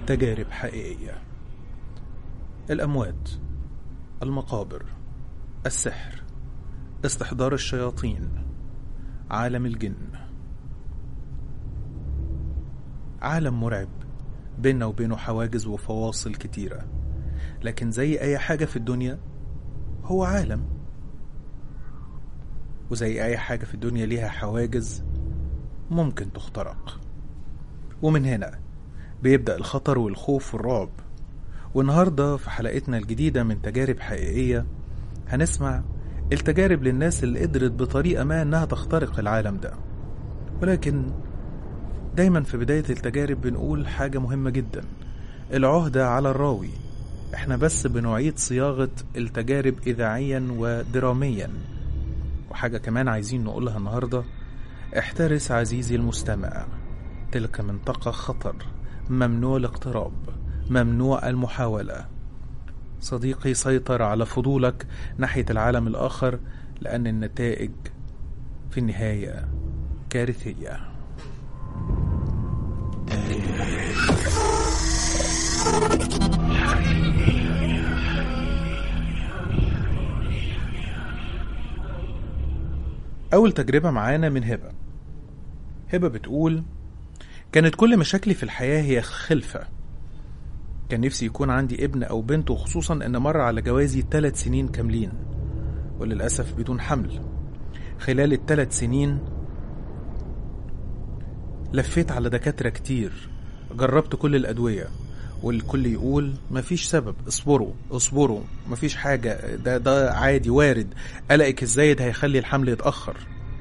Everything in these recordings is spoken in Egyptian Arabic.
تجارب حقيقية الأموات المقابر السحر استحضار الشياطين عالم الجن عالم مرعب بيننا وبينه حواجز وفواصل كتيرة لكن زي أي حاجة في الدنيا هو عالم وزي أي حاجة في الدنيا ليها حواجز ممكن تخترق ومن هنا بيبدأ الخطر والخوف والرعب والنهاردة في حلقتنا الجديدة من تجارب حقيقية هنسمع التجارب للناس اللي قدرت بطريقة ما إنها تخترق العالم ده ولكن دايما في بداية التجارب بنقول حاجة مهمة جدا العهدة على الراوي احنا بس بنعيد صياغة التجارب إذاعيا ودراميا وحاجة كمان عايزين نقولها النهاردة احترس عزيزي المستمع تلك منطقة خطر ممنوع الاقتراب ممنوع المحاولة صديقي سيطر على فضولك ناحية العالم الآخر لأن النتائج في النهاية كارثية أول تجربة معانا من هبة هبة بتقول كانت كل مشاكلي في الحياة هي خلفة كان نفسي يكون عندي ابن أو بنت وخصوصا إن مر على جوازي ثلاث سنين كاملين وللأسف بدون حمل خلال الثلاث سنين لفيت على دكاترة كتير جربت كل الأدوية والكل يقول مفيش سبب اصبروا اصبروا مفيش حاجة ده ده عادي وارد قلقك الزايد هيخلي الحمل يتأخر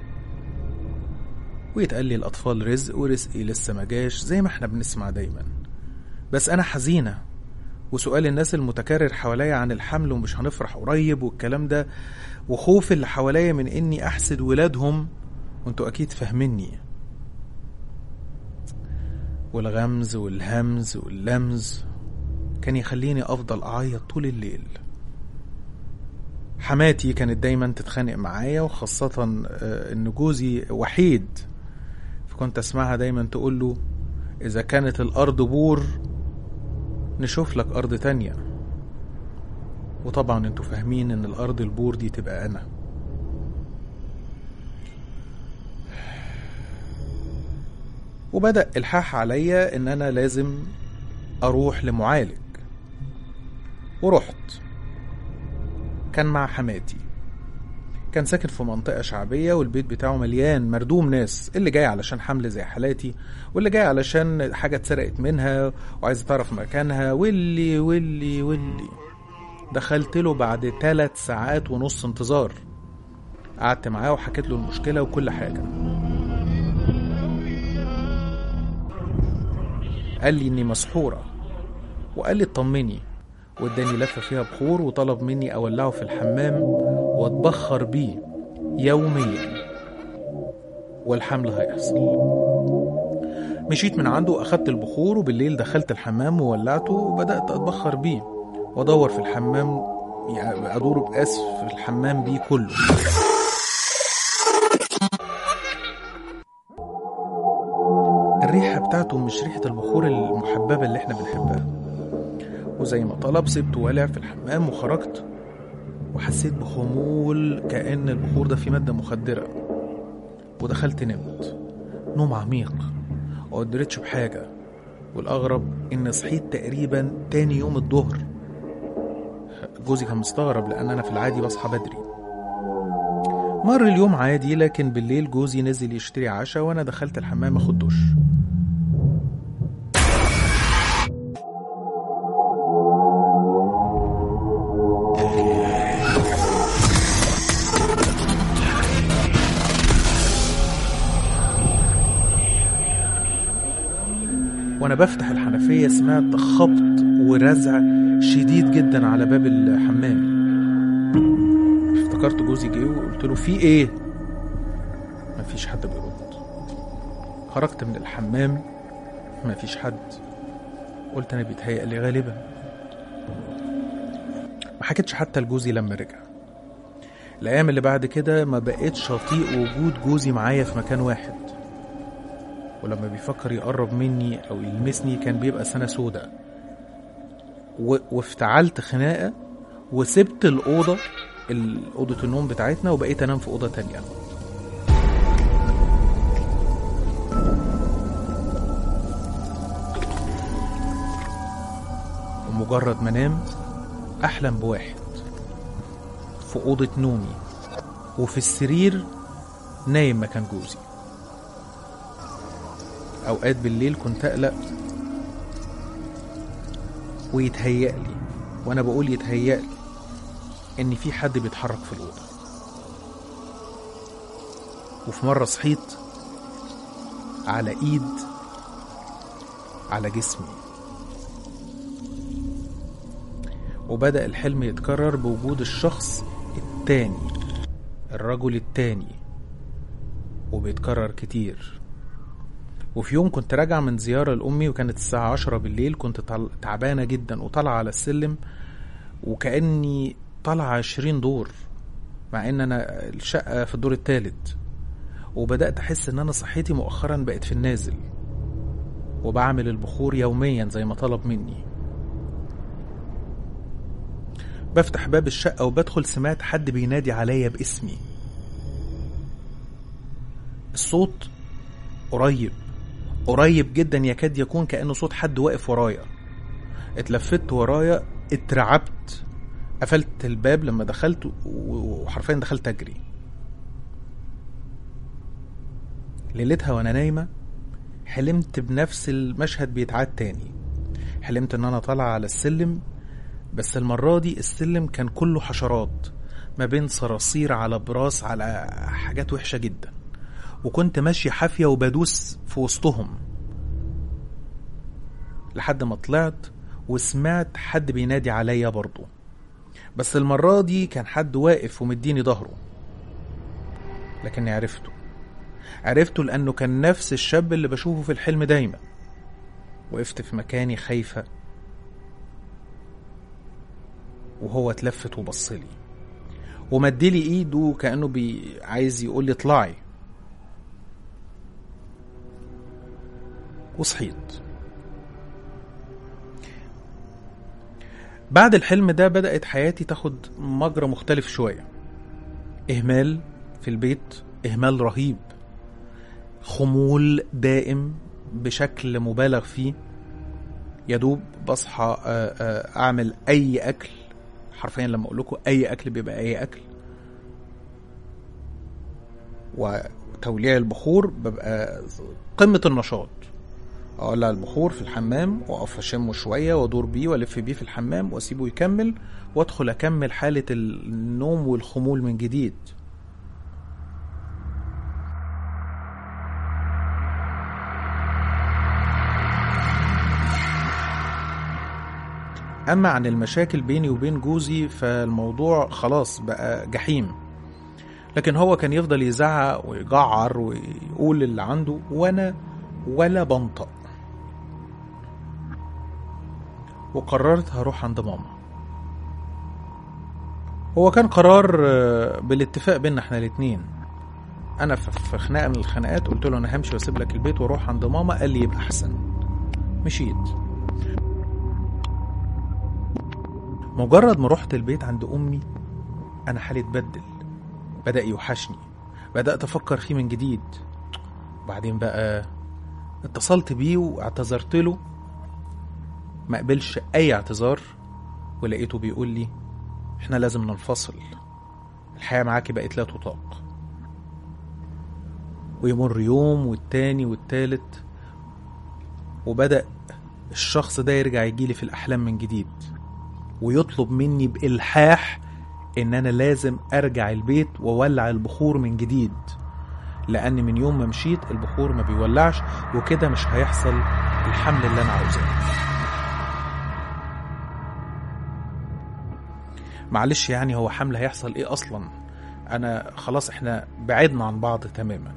ويتقال لي الأطفال رزق ورزقي لسه ما جاش زي ما احنا بنسمع دايما بس أنا حزينة وسؤال الناس المتكرر حواليا عن الحمل ومش هنفرح قريب والكلام ده وخوف اللي حواليا من إني أحسد ولادهم وانتوا أكيد فاهميني والغمز والهمز واللمز كان يخليني أفضل أعيط طول الليل حماتي كانت دايما تتخانق معايا وخاصة إن جوزي وحيد فكنت أسمعها دايما تقول له إذا كانت الأرض بور نشوف لك أرض تانية وطبعا انتوا فاهمين إن الأرض البور دي تبقى أنا وبدأ إلحاح عليا إن أنا لازم أروح لمعالج ورحت كان مع حماتي كان ساكن في منطقة شعبية والبيت بتاعه مليان مردوم ناس اللي جاي علشان حمل زي حالاتي واللي جاي علشان حاجة اتسرقت منها وعايزة تعرف مكانها واللي واللي واللي دخلت له بعد ثلاث ساعات ونص انتظار قعدت معاه وحكيت له المشكلة وكل حاجة قال لي اني مسحورة وقال لي اطمني واداني لفة فيها بخور وطلب مني اولعه في الحمام واتبخر بيه يوميا والحمل هيحصل مشيت من عنده واخدت البخور وبالليل دخلت الحمام وولعته وبدأت اتبخر بيه وادور في الحمام يعني ادور باسف في الحمام بيه كله الريحة بتاعته مش ريحة البخور المحببة اللي احنا بنحبها وزي ما طلب سبته والع في الحمام وخرجت وحسيت بخمول كأن البخور ده فيه مادة مخدرة ودخلت نمت نوم عميق وقدرتش بحاجة والأغرب إني صحيت تقريبا تاني يوم الظهر جوزي كان مستغرب لأن أنا في العادي بصحى بدري مر اليوم عادي لكن بالليل جوزي نزل يشتري عشاء وأنا دخلت الحمام أخد دش وانا بفتح الحنفية سمعت خبط ورزع شديد جدا على باب الحمام افتكرت جوزي جه وقلت له في ايه مفيش حد بيرد خرجت من الحمام مفيش حد قلت انا بيتهيألي غالبا ما حكيتش حتى لجوزي لما رجع الايام اللي بعد كده ما بقتش اطيق وجود جوزي معايا في مكان واحد ولما بيفكر يقرب مني او يلمسني كان بيبقى سنة سودة و... وافتعلت خناقة وسبت الأوضة ال- أوضة النوم بتاعتنا وبقيت أنام في أوضة تانية ومجرد ما انام احلم بواحد في اوضه نومي وفي السرير نايم مكان جوزي اوقات بالليل كنت اقلق ويتهيألي وانا بقول يتهيألي ان في حد بيتحرك في الاوضه وفي مره صحيت على ايد على جسمي وبدأ الحلم يتكرر بوجود الشخص التاني الرجل التاني وبيتكرر كتير وفي يوم كنت راجع من زيارة لأمي وكانت الساعة عشرة بالليل كنت طل- تعبانة جدا وطالعة على السلم وكأني طالعة عشرين دور مع ان انا الشقة في الدور التالت وبدأت احس ان انا صحتي مؤخرا بقت في النازل وبعمل البخور يوميا زي ما طلب مني بفتح باب الشقة وبدخل سمعت حد بينادي عليا باسمي الصوت قريب قريب جدا يكاد يكون كأنه صوت حد واقف ورايا اتلفت ورايا اترعبت قفلت الباب لما دخلت و- وحرفيا دخلت اجري ليلتها وانا نايمة حلمت بنفس المشهد بيتعاد تاني حلمت ان انا طالعة على السلم بس المرة دي السلم كان كله حشرات ما بين صراصير على براس على حاجات وحشة جدا وكنت ماشي حافية وبدوس في وسطهم لحد ما طلعت وسمعت حد بينادي عليا برضه بس المرة دي كان حد واقف ومديني ظهره لكني عرفته عرفته لأنه كان نفس الشاب اللي بشوفه في الحلم دايما وقفت في مكاني خايفة وهو اتلفت وبصلي ومدلي ايده كأنه بي عايز يقول لي اطلعي وصحيت بعد الحلم ده بدأت حياتي تاخد مجرى مختلف شوية إهمال في البيت إهمال رهيب خمول دائم بشكل مبالغ فيه يدوب بصحى آه، آه، أعمل أي أكل حرفيا لما أقول لكم أي أكل بيبقى أي أكل وتوليع البخور ببقى قمة النشاط اولع البخور في الحمام واقف اشمه شويه وادور بيه والف بيه في الحمام واسيبه يكمل وادخل اكمل حاله النوم والخمول من جديد اما عن المشاكل بيني وبين جوزي فالموضوع خلاص بقى جحيم لكن هو كان يفضل يزعق ويجعر ويقول اللي عنده وانا ولا بنطق وقررت هروح عند ماما هو كان قرار آه، بالاتفاق بينا احنا الاتنين انا في في خناقه من الخناقات قلت له انا همشي واسيب لك البيت واروح عند ماما قال لي يبقى احسن مشيت مجرد ما رحت البيت عند امي انا حالي اتبدل بدا يوحشني بدات افكر فيه من جديد وبعدين بقى اتصلت بيه واعتذرت له ما قبلش اي اعتذار ولقيته بيقول لي احنا لازم ننفصل الحياة معاكي بقت لا تطاق ويمر يوم والتاني والتالت وبدأ الشخص ده يرجع يجيلي في الأحلام من جديد ويطلب مني بإلحاح إن أنا لازم أرجع البيت وأولع البخور من جديد لأن من يوم ما مشيت البخور ما بيولعش وكده مش هيحصل الحمل اللي أنا عاوزاه معلش يعني هو حمل هيحصل ايه اصلا انا خلاص احنا بعدنا عن بعض تماما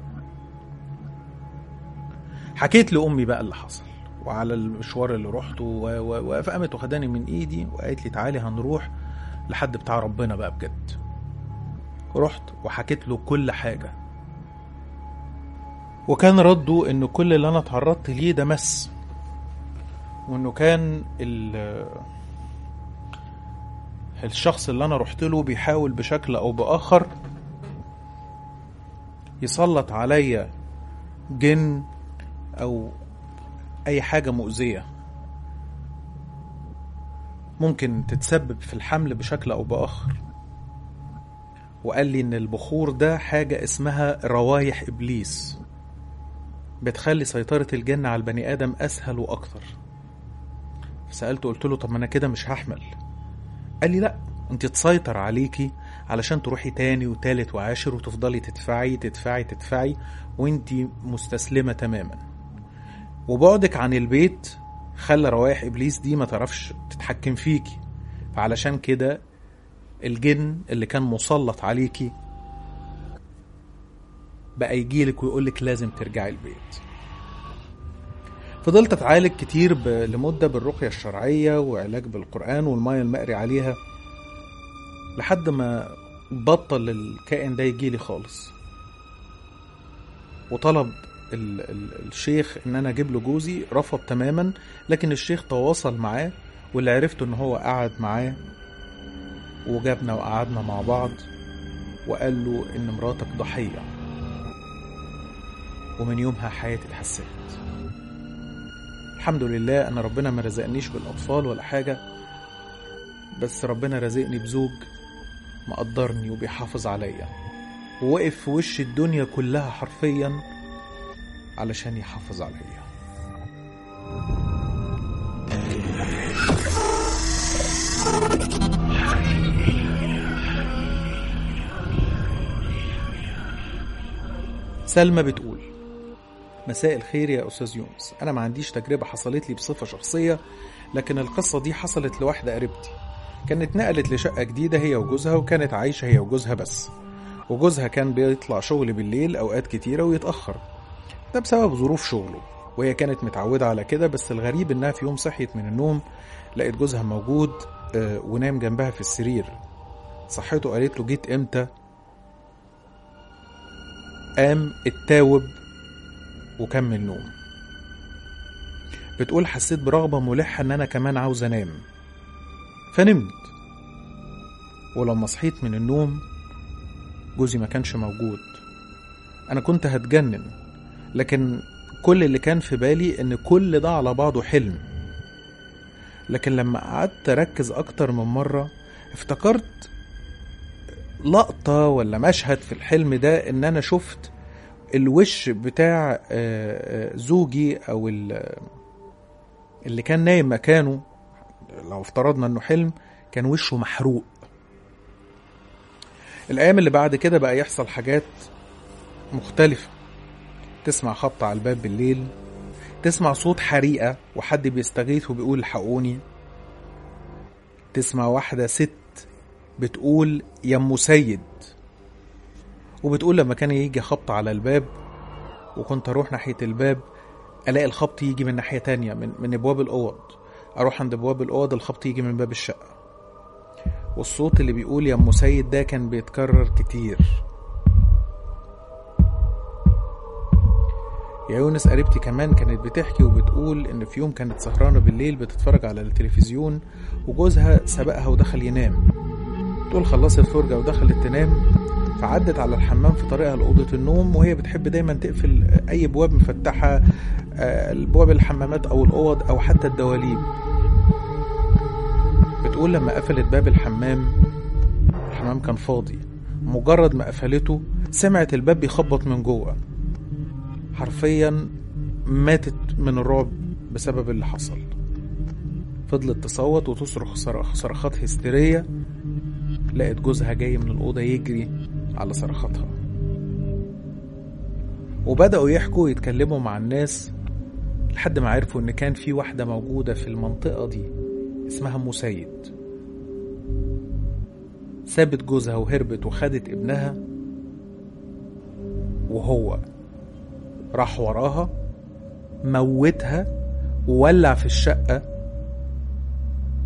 حكيت لامي بقى اللي حصل وعلى المشوار اللي روحته و- و- و- فقامت واخداني من ايدي وقالت لي تعالي هنروح لحد بتاع ربنا بقى بجد رحت وحكيت له كل حاجه وكان رده إن كل اللي أنا اتعرضت ليه ده مس وإنه كان ال الشخص اللي أنا رحت له بيحاول بشكل أو بآخر يسلط عليا جن أو أي حاجة مؤذية ممكن تتسبب في الحمل بشكل أو بآخر وقال لي إن البخور ده حاجة اسمها روايح إبليس بتخلي سيطرة الجن على البني آدم أسهل وأكتر فسألته قلت له طب ما أنا كده مش هحمل قال لي لأ أنت تسيطر عليكي علشان تروحي تاني وتالت وعاشر وتفضلي تدفعي تدفعي تدفعي وانت مستسلمة تماما وبعدك عن البيت خلى روايح ابليس دي ما تعرفش تتحكم فيكي فعلشان كده الجن اللي كان مسلط عليكي بقى يجيلك ويقولك لازم ترجعي البيت فضلت اتعالج كتير ب... لمده بالرقيه الشرعيه وعلاج بالقران والميه المقري عليها لحد ما بطل الكائن ده يجيلي خالص وطلب ال ال الشيخ ان انا اجيب له جوزي رفض تماما لكن الشيخ تواصل معاه واللي عرفته ان هو قعد معاه وجابنا وقعدنا مع بعض وقال له ان مراتك ضحيه ومن يومها حياتي اتحسنت الحمد لله انا ربنا ما رزقنيش بالاطفال ولا حاجه بس ربنا رزقني بزوج مقدرني وبيحافظ عليا ووقف في وش الدنيا كلها حرفيا علشان يحافظ عليا سلمى بتقول مساء الخير يا أستاذ يونس أنا ما عنديش تجربة حصلت لي بصفة شخصية لكن القصة دي حصلت لواحدة قريبتي كانت نقلت لشقة جديدة هي وجوزها وكانت عايشة هي وجوزها بس وجوزها كان بيطلع شغل بالليل أوقات كتيرة ويتأخر ده بسبب ظروف شغله وهي كانت متعودة على كده بس الغريب إنها في يوم صحيت من النوم لقيت جوزها موجود آه، ونام جنبها في السرير صحته قالت له جيت امتى قام اتاوب وكمل نوم بتقول حسيت برغبة ملحة ان انا كمان عاوز انام فنمت ولما صحيت من النوم جوزي ما كانش موجود انا كنت هتجنن لكن كل اللي كان في بالي ان كل ده على بعضه حلم لكن لما قعدت اركز اكتر من مرة افتكرت لقطة ولا مشهد في الحلم ده ان انا شفت الوش بتاع آه، آه، زوجي او ال- اللي كان نايم مكانه لو افترضنا انه حلم كان وشه محروق الايام اللي بعد كده بقى يحصل حاجات مختلفة تسمع خبط على الباب بالليل تسمع صوت حريقة وحد بيستغيث وبيقول الحقوني تسمع واحدة ست بتقول يا ام سيد وبتقول لما كان يجي خبط على الباب وكنت اروح ناحية الباب الاقي الخبط يجي من ناحية تانية من, من ابواب الاوض اروح عند ابواب الاوض الخبط يجي من باب الشقة والصوت اللي بيقول يا ام سيد ده كان بيتكرر كتير يا يونس قريبتي كمان كانت بتحكي وبتقول ان في يوم كانت سهرانة بالليل بتتفرج على التلفزيون وجوزها سبقها ودخل ينام تقول خلصت فرجة ودخلت تنام فعدت على الحمام في طريقها لأوضة النوم وهي بتحب دايما تقفل أي أبواب مفتحة آه، الأبواب الحمامات أو الأوض أو حتى الدواليب بتقول لما قفلت باب الحمام الحمام كان فاضي مجرد ما قفلته سمعت الباب بيخبط من جوه حرفيا ماتت من الرعب بسبب اللي حصل فضلت تصوت وتصرخ صرخ صرخات هستيرية لقت جوزها جاي من الأوضة يجري على صرخاتها وبدأوا يحكوا ويتكلموا مع الناس لحد ما عرفوا إن كان في واحدة موجودة في المنطقة دي اسمها أم سيد سابت جوزها وهربت وخدت ابنها وهو راح وراها موتها وولع في الشقة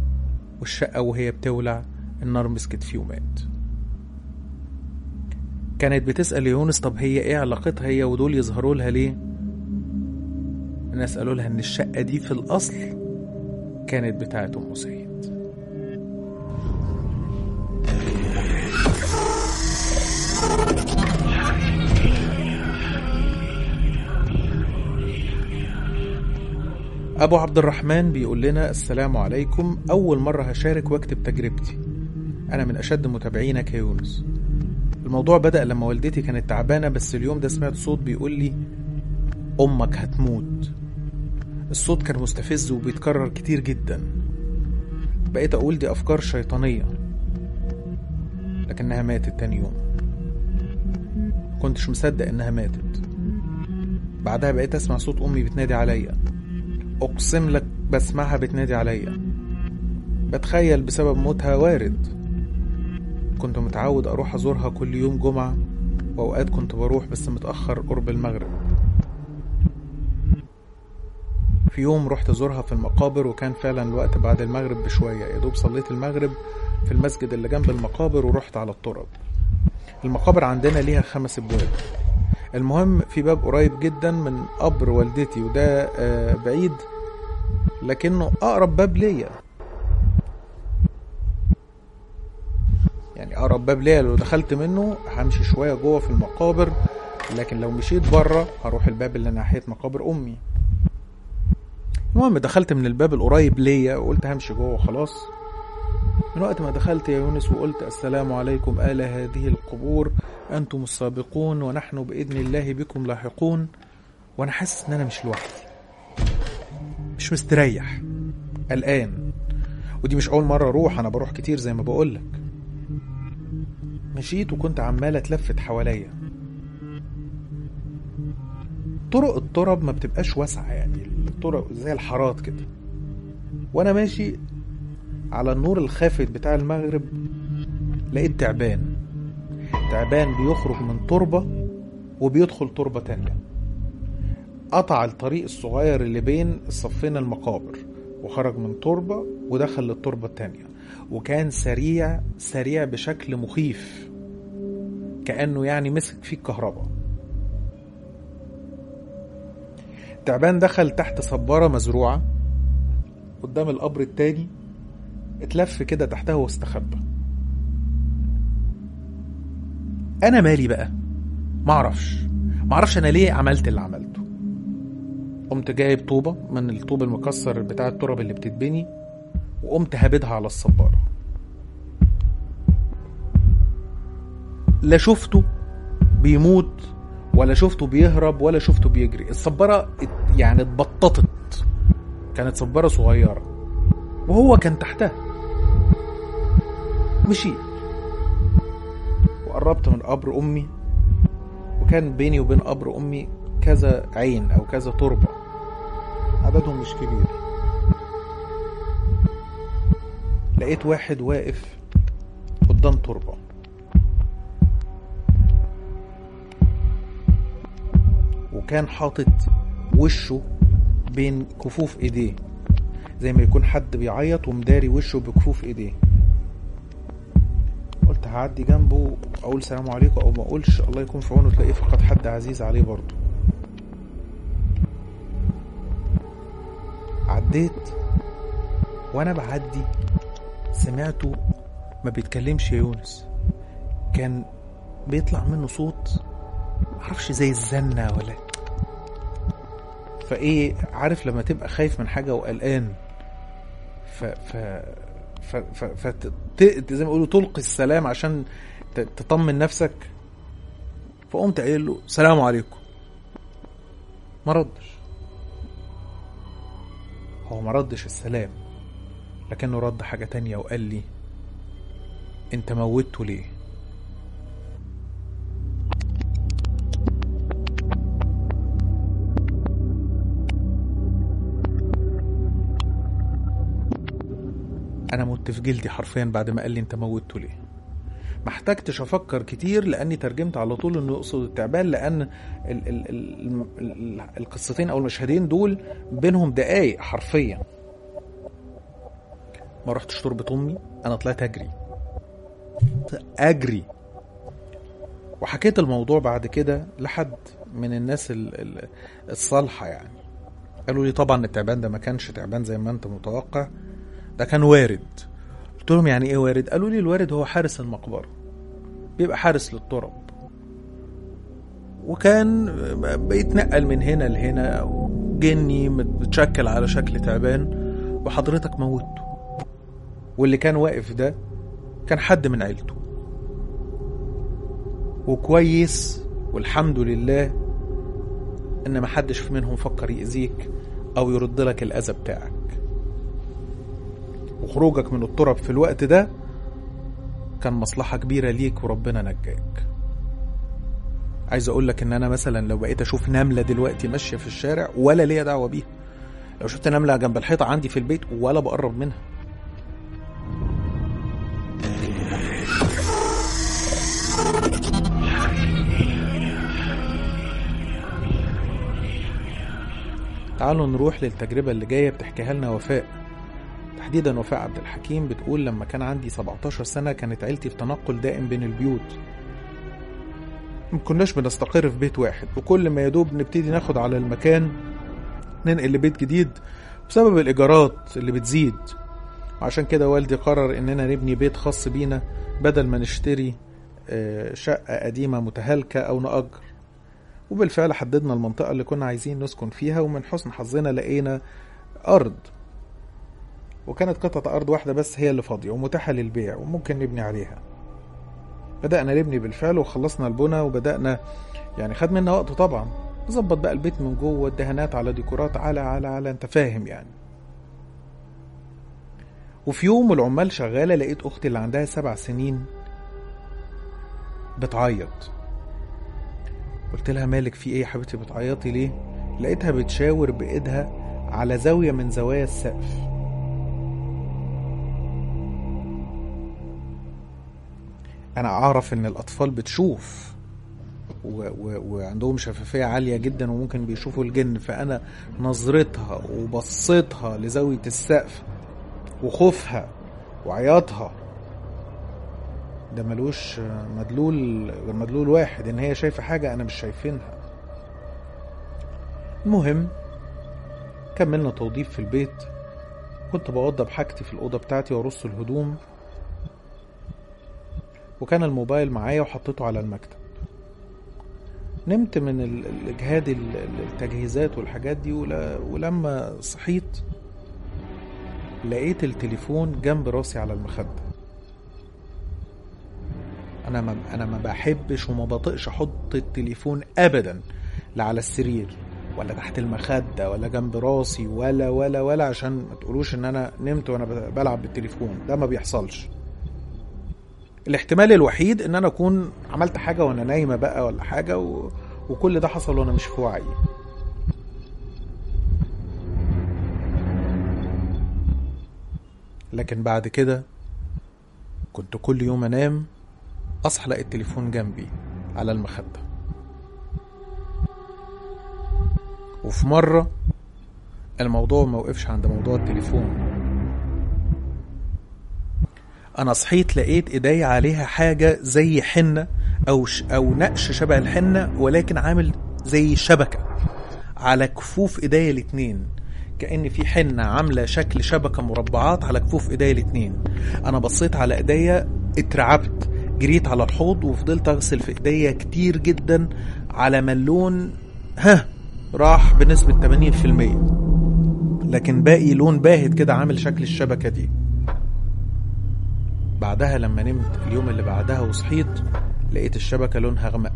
والشقة وهي بتولع النار مسكت فيه ومات كانت بتسأل يونس طب هي ايه علاقتها هي ودول يظهروا لها ليه الناس قالوا لها ان الشقة دي في الأصل كانت بتاعت أم سيد أبو عبد الرحمن بيقول لنا السلام عليكم أول مرة هشارك واكتب تجربتي أنا من أشد متابعينك يا يونس الموضوع بدأ لما والدتي كانت تعبانة بس اليوم ده سمعت صوت بيقول لي أمك هتموت الصوت كان مستفز وبيتكرر كتير جدا بقيت أقول دي أفكار شيطانية لكنها ماتت تاني يوم كنتش مصدق إنها ماتت بعدها بقيت أسمع صوت أمي بتنادي عليا أقسم لك بسمعها بتنادي عليا بتخيل بسبب موتها وارد كنت متعود أروح أزورها كل يوم جمعة وأوقات كنت بروح بس متأخر قرب المغرب في يوم رحت أزورها في المقابر وكان فعلا الوقت بعد المغرب بشوية يا دوب صليت المغرب في المسجد اللي جنب المقابر ورحت على التراب المقابر عندنا ليها خمس أبواب المهم في باب قريب جدا من قبر والدتي وده آه، بعيد لكنه أقرب باب ليا يعني أقرب باب ليا لو دخلت منه همشي شوية جوه في المقابر لكن لو مشيت بره هروح الباب اللي ناحية مقابر أمي المهم دخلت من الباب القريب ليا وقلت همشي جوه خلاص من وقت ما دخلت يا يونس وقلت السلام عليكم آل هذه القبور أنتم السابقون ونحن بإذن الله بكم لاحقون وأنا حاسس إن أنا مش لوحدي مش مستريح قلقان ودي مش أول مرة أروح أنا بروح كتير زي ما بقولك مشيت وكنت عمال أتلفت حواليا طرق التراب ما بتبقاش واسعة يعني الطرق زي الحارات كده وأنا ماشي على النور الخافت بتاع المغرب لقيت تعبان تعبان بيخرج من تربة وبيدخل تربة تانية قطع الطريق الصغير اللي بين الصفين المقابر وخرج من تربة ودخل للتربة التانية وكان سريع سريع بشكل مخيف كأنه يعني مسك فيه الكهرباء تعبان دخل تحت صبارة مزروعة قدام القبر التاني اتلف كده تحتها واستخبى انا مالي بقى معرفش معرفش انا ليه عملت اللي عملته قمت جايب طوبة من الطوب المكسر بتاع التراب اللي بتتبني وقمت هابدها على الصبارة لا شفته بيموت ولا شفته بيهرب ولا شفته بيجري الصبارة ات- يعني اتبططت كانت صبارة صغيرة وهو كان تحتها مشيت وقربت من قبر أمي وكان بيني وبين قبر أمي كذا عين أو كذا تربة عددهم مش كبير لقيت واحد واقف قدام تربة وكان حاطط وشه بين كفوف ايديه زي ما يكون حد بيعيط ومداري وشه بكفوف ايديه قلت هعدي جنبه اقول سلام عليكم او ما اقولش الله يكون في عونه تلاقيه فقد حد عزيز عليه برضه عديت وانا بعدي سمعته ما بيتكلمش يا يونس كان بيطلع منه صوت معرفش زي الزنة ولا فايه عارف لما تبقى خايف من حاجة وقلقان ف ف ف ف ف ت- زي ما يقولوا تلقي السلام عشان ت- تطمن نفسك فقمت قايل له سلام عليكم ما ردش هو ما ردش السلام لكنه رد حاجة تانية وقال لي انت موتته ليه انا مت في جلدي حرفيا بعد ما قال لي انت موتته ليه ما احتجتش افكر كتير لاني ترجمت على طول انه يقصد التعبان لان ال ال ال ال ال القصتين او المشهدين دول بينهم دقايق حرفيا ما رحتش تربة امي انا طلعت اجري اجري وحكيت الموضوع بعد كده لحد من الناس ال- ال- الصالحة يعني قالوا لي طبعا التعبان ده ما كانش تعبان زي ما انت متوقع ده كان وارد قلت لهم يعني ايه وارد قالوا لي الوارد هو حارس المقبرة بيبقى حارس للتراب وكان بيتنقل من هنا لهنا جني متشكل على شكل تعبان وحضرتك موته واللي كان واقف ده كان حد من عيلته وكويس والحمد لله ان محدش منهم فكر يأذيك او يرد لك الاذى بتاعك وخروجك من التراب في الوقت ده كان مصلحة كبيرة ليك وربنا نجاك عايز اقول لك ان انا مثلا لو بقيت اشوف نملة دلوقتي ماشية في الشارع ولا ليا دعوة بيها لو شفت نملة جنب الحيطة عندي في البيت ولا بقرب منها تعالوا نروح للتجربة اللي جاية بتحكيها لنا وفاء تحديدا وفاء عبد الحكيم بتقول لما كان عندي 17 سنة كانت عيلتي في تنقل دائم بين البيوت ما كناش بنستقر في بيت واحد وكل ما يدوب نبتدي ناخد على المكان ننقل لبيت جديد بسبب الإيجارات اللي بتزيد وعشان كده والدي قرر إننا نبني بيت خاص بينا بدل ما نشتري آه، شقة قديمة متهالكة أو نأجر وبالفعل حددنا المنطقة اللي كنا عايزين نسكن فيها ومن حسن حظنا لقينا أرض وكانت قطعة أرض واحدة بس هي اللي فاضية ومتاحة للبيع وممكن نبني عليها بدأنا نبني بالفعل وخلصنا البنى وبدأنا يعني خد منا وقت طبعا نظبط بقى البيت من جوه الدهانات على ديكورات على على على انت فاهم يعني وفي يوم والعمال شغالة لقيت أختي اللي عندها سبع سنين بتعيط قلت لها مالك في ايه يا حبيبتي بتعيطي ليه لقيتها بتشاور بايدها على زاوية من زوايا السقف انا اعرف ان الاطفال بتشوف و و وعندهم شفافية عالية جدا وممكن بيشوفوا الجن فانا نظرتها وبصيتها لزاوية السقف وخوفها وعياطها ده ملوش مدلول غير مدلول واحد ان هي شايفه حاجه انا مش شايفينها المهم كملنا توضيب في البيت كنت بوضب حاجتي في الاوضه بتاعتي وارص الهدوم وكان الموبايل معايا وحطيته على المكتب نمت من ال- الاجهاد ال- ال- التجهيزات والحاجات دي ولا- ولما صحيت لقيت التليفون جنب راسي على المخده انا ما انا ما بحبش وما بطيقش احط التليفون ابدا لا على السرير ولا تحت المخده ولا جنب راسي ولا ولا ولا عشان ما تقولوش ان انا نمت وانا ب- بلعب بالتليفون ده ما بيحصلش الاحتمال الوحيد ان انا اكون عملت حاجه وانا نايمه بقى ولا حاجه و... وكل ده حصل وانا مش في وعي لكن بعد كده كنت كل يوم انام اصحى الاقي التليفون جنبي على المخده وفي مره الموضوع ما وقفش عند موضوع التليفون انا صحيت لقيت ايدي عليها حاجه زي حنه او ش... او نقش شبه الحنه ولكن عامل زي شبكه على كفوف ايديا الاتنين كأن في حنة عاملة شكل شبكة مربعات على كفوف ايديا الاتنين انا بصيت على ايديا اترعبت جريت على الحوض وفضلت اغسل في ايديا كتير جدا على ما اللون ها راح بنسبة 80% لكن باقي لون باهت كده عامل شكل الشبكة دي بعدها لما نمت اليوم اللي بعدها وصحيت لقيت الشبكة لونها غمق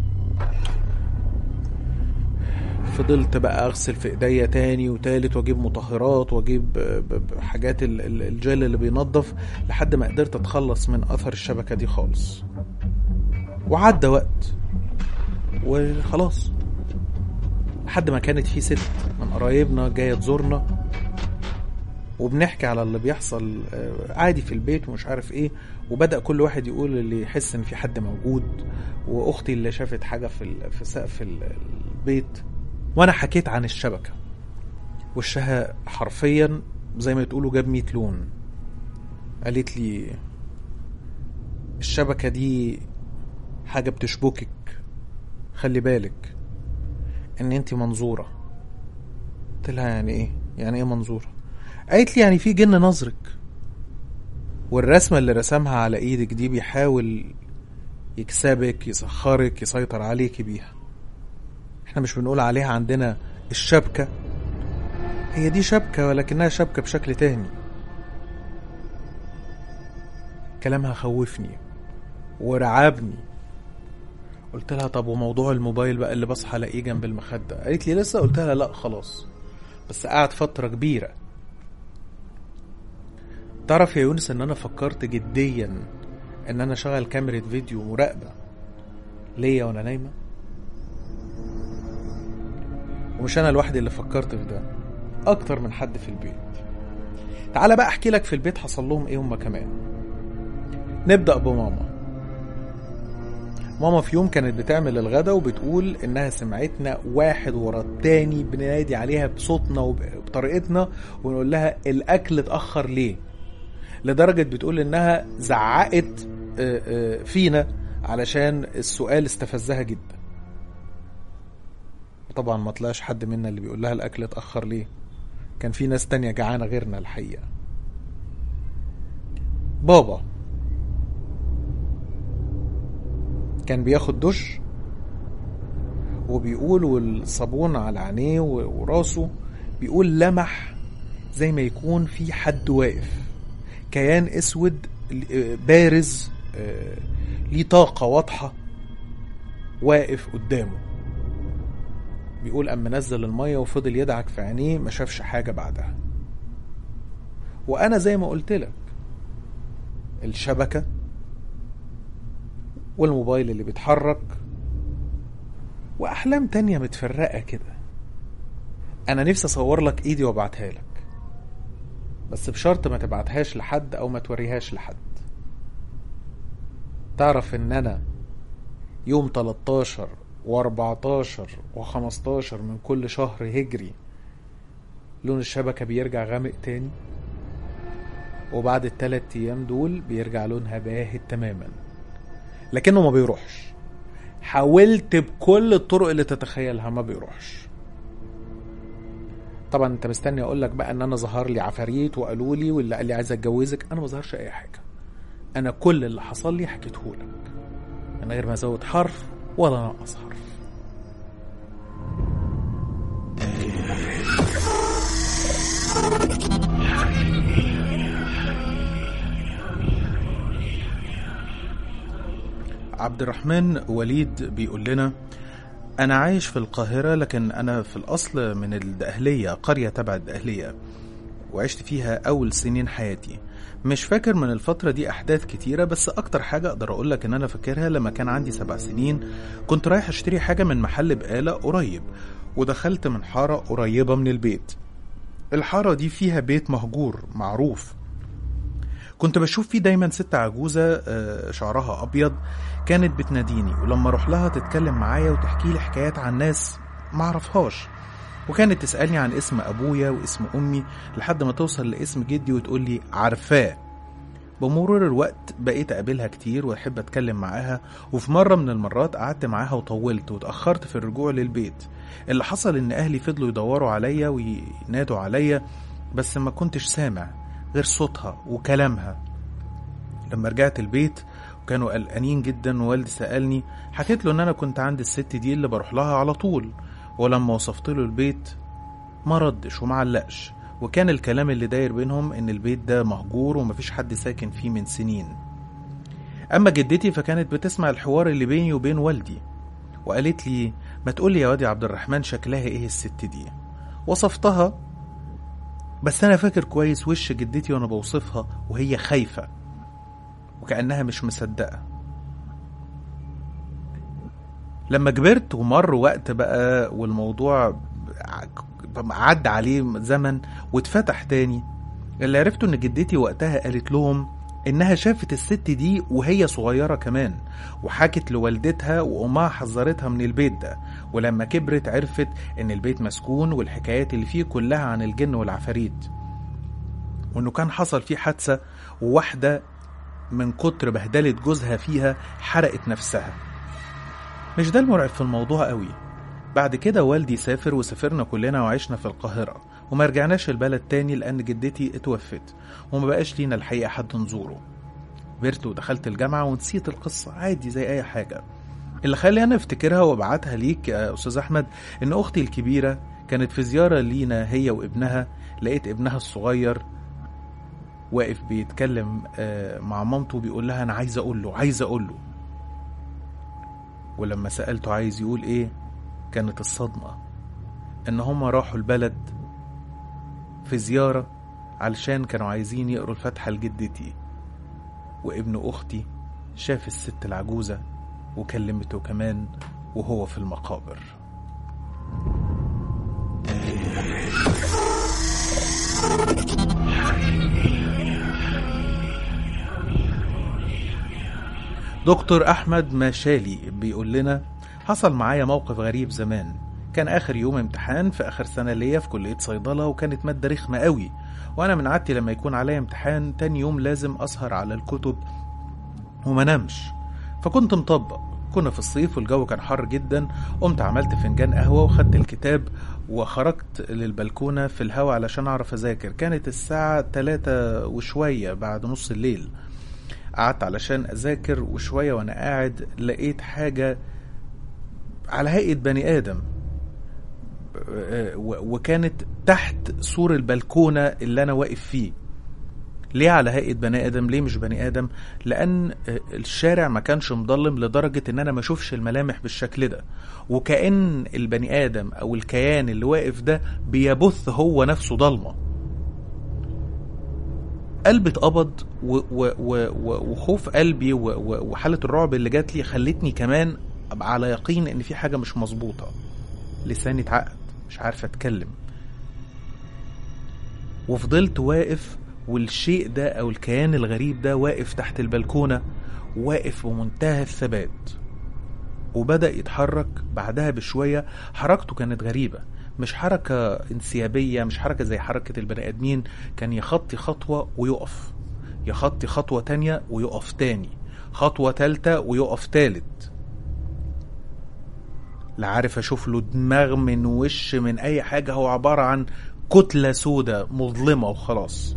فضلت بقى اغسل في ايديا تاني وتالت واجيب مطهرات واجيب ب- ب- حاجات ال- ال- الجل اللي بينظف لحد ما قدرت اتخلص من اثر الشبكة دي خالص وعدى وقت وخلاص لحد ما كانت في ست من قرايبنا جاية تزورنا وبنحكي على اللي بيحصل آه، عادي في البيت ومش عارف ايه وبدأ كل واحد يقول اللي يحس ان في حد موجود واختي اللي شافت حاجة في ال- في سقف ال- البيت وانا حكيت عن الشبكة وشها حرفيا زي ما تقولوا جاب 100 لون قالت لي الشبكة دي حاجة بتشبكك خلي بالك ان انت منظورة قلت لها يعني ايه يعني ايه منظورة قالت لي يعني في جن نظرك والرسمة اللي رسمها على ايدك دي بيحاول يكسبك يسخرك يسيطر عليك بيها احنا مش بنقول عليها عندنا الشبكة هي دي شبكة ولكنها شبكة بشكل تاني كلامها خوفني ورعبني قلت لها طب وموضوع الموبايل بقى اللي بصحى الاقيه جنب المخدة قالت لي لسه قلت لها لا خلاص بس قعد فترة كبيرة تعرف يا يونس ان انا فكرت جديا ان انا اشغل كاميرا فيديو مراقبة ليا وانا نايمة ومش انا لوحدي اللي فكرت في ده اكتر من حد في البيت تعال بقى احكي لك في البيت حصل لهم ايه هما كمان نبدأ بماما ماما في يوم كانت بتعمل الغدا وبتقول انها سمعتنا واحد ورا التاني بننادي عليها بصوتنا وبطريقتنا ونقول لها الاكل اتاخر ليه لدرجه بتقول انها زعقت آه، آه، فينا علشان السؤال استفزها جدا طبعا ما طلعش حد منا اللي بيقول لها الاكل اتاخر ليه كان في ناس تانية جعانه غيرنا الحقيقه بابا كان بياخد دش وبيقول والصابون على عينيه و- وراسه بيقول لمح زي ما يكون في حد واقف كيان اسود آه، بارز آه، ليه طاقة واضحة واقف قدامه بيقول أما نزل المية وفضل يدعك في عينيه ما شافش حاجة بعدها وأنا زي ما قلت لك الشبكة والموبايل اللي بيتحرك وأحلام تانية متفرقة كده أنا نفسي أصور لك إيدي وأبعتها لك بس بشرط ما تبعتهاش لحد أو ما توريهاش لحد تعرف إن أنا يوم 13 و14 و15 من كل شهر هجري لون الشبكة بيرجع غامق تاني وبعد التلات أيام دول بيرجع لونها باهت تماما لكنه ما بيروحش حاولت بكل الطرق اللي تتخيلها ما بيروحش طبعا انت مستني اقول لك بقى ان انا ظهر لي عفاريت وقالوا لي واللي قال لي عايز اتجوزك انا ما ظهرش اي حاجه انا كل اللي حصل لي حكيته لك من غير ما ازود حرف ولا انقص حرف عبد الرحمن وليد بيقول لنا أنا عايش في القاهرة لكن أنا في الأصل من الدقهلية قرية تبع الدقهلية وعشت فيها أول سنين حياتي مش فاكر من الفترة دي أحداث كتيرة بس أكتر حاجة أقدر أقولك إن أنا فاكرها لما كان عندي سبع سنين كنت رايح أشتري حاجة من محل بقالة قريب ودخلت من حارة قريبة من البيت الحارة دي فيها بيت مهجور معروف كنت بشوف فيه دايما ست عجوزة آه، شعرها أبيض كانت بتناديني ولما أروح لها تتكلم معايا وتحكي لي حكايات عن ناس معرفهاش وكانت تسألني عن اسم أبويا واسم أمي لحد ما توصل لاسم جدي وتقول لي عارفاه بمرور الوقت بقيت أقابلها كتير وأحب أتكلم معاها وفي مرة من المرات قعدت معاها وطولت وتأخرت في الرجوع للبيت اللي حصل إن أهلي فضلوا يدوروا عليا وينادوا عليا بس ما كنتش سامع غير صوتها وكلامها لما رجعت البيت وكانوا قلقانين جدا ووالدي سألني حكيت له ان انا كنت عند الست دي اللي بروح لها على طول ولما وصفت له البيت ما ردش ومعلقش وكان الكلام اللي داير بينهم ان البيت ده مهجور ومفيش حد ساكن فيه من سنين اما جدتي فكانت بتسمع الحوار اللي بيني وبين والدي وقالت لي ما تقولي يا واد يا عبد الرحمن شكلها ايه الست دي وصفتها بس انا فاكر كويس وش جدتي وانا بوصفها وهي خايفه وكانها مش مصدقه لما كبرت ومر وقت بقى والموضوع عدى عليه زمن واتفتح تاني اللي عرفته ان جدتي وقتها قالت لهم انها شافت الست دي وهي صغيره كمان وحكت لوالدتها وامها حذرتها من البيت ده ولما كبرت عرفت ان البيت مسكون والحكايات اللي فيه كلها عن الجن والعفاريت وانه كان حصل فيه حادثه وواحده من كتر بهدله جوزها فيها حرقت نفسها مش ده المرعب في الموضوع قوي بعد كده والدي سافر وسافرنا كلنا وعشنا في القاهرة وما رجعناش البلد تاني لأن جدتي اتوفت وما بقاش لينا الحقيقة حد نزوره كبرت ودخلت الجامعة ونسيت القصة عادي زي أي حاجة اللي خلاني افتكرها وابعتها ليك يا أستاذ أحمد إن أختي الكبيرة كانت في زيارة لينا هي وابنها لقيت ابنها الصغير واقف بيتكلم آه، مع مامته بيقول لها أنا عايز أقول له عايز أقول له ولما سألته عايز يقول إيه كانت الصدمة إن هما راحوا البلد في زيارة علشان كانوا عايزين يقروا الفاتحة لجدتي وابن أختي شاف الست العجوزة وكلمته كمان وهو في المقابر دكتور أحمد مشالي بيقول لنا حصل معايا موقف غريب زمان كان آخر يوم امتحان في آخر سنة ليا في كلية صيدلة وكانت مادة رخمة قوي وأنا من عادتي لما يكون عليا امتحان تاني يوم لازم أسهر على الكتب وما نامش فكنت مطبق كنا في الصيف والجو كان حر جدا قمت عملت فنجان قهوة وخدت الكتاب وخرجت للبلكونة في الهوا علشان أعرف أذاكر كانت الساعة تلاتة وشوية بعد نص الليل قعدت علشان أذاكر وشوية وأنا قاعد لقيت حاجة على هيئة بني آدم و- وكانت تحت سور البلكونة اللي أنا واقف فيه ليه على هيئة بني آدم ليه مش بني آدم لأن الشارع ما كانش مضلم لدرجة إن أنا ما أشوفش الملامح بالشكل ده وكأن البني آدم أو الكيان اللي واقف ده بيبث هو نفسه ضلمة قلبي اتقبض و- و- و- و- وخوف قلبي و- و- وحالة الرعب اللي جات لي خلتني كمان أبقى على يقين إن في حاجة مش مظبوطة لساني اتعقد مش عارف أتكلم وفضلت واقف والشيء ده أو الكيان الغريب ده واقف تحت البلكونة واقف بمنتهى الثبات وبدأ يتحرك بعدها بشوية حركته كانت غريبة مش حركة انسيابية مش حركة زي حركة البني آدمين كان يخطي خطوة ويقف يخطي خطوة تانية ويقف تاني خطوة تالتة ويقف تالت لا عارف اشوف له دماغ من وش من اي حاجة هو عبارة عن كتلة سودة مظلمة وخلاص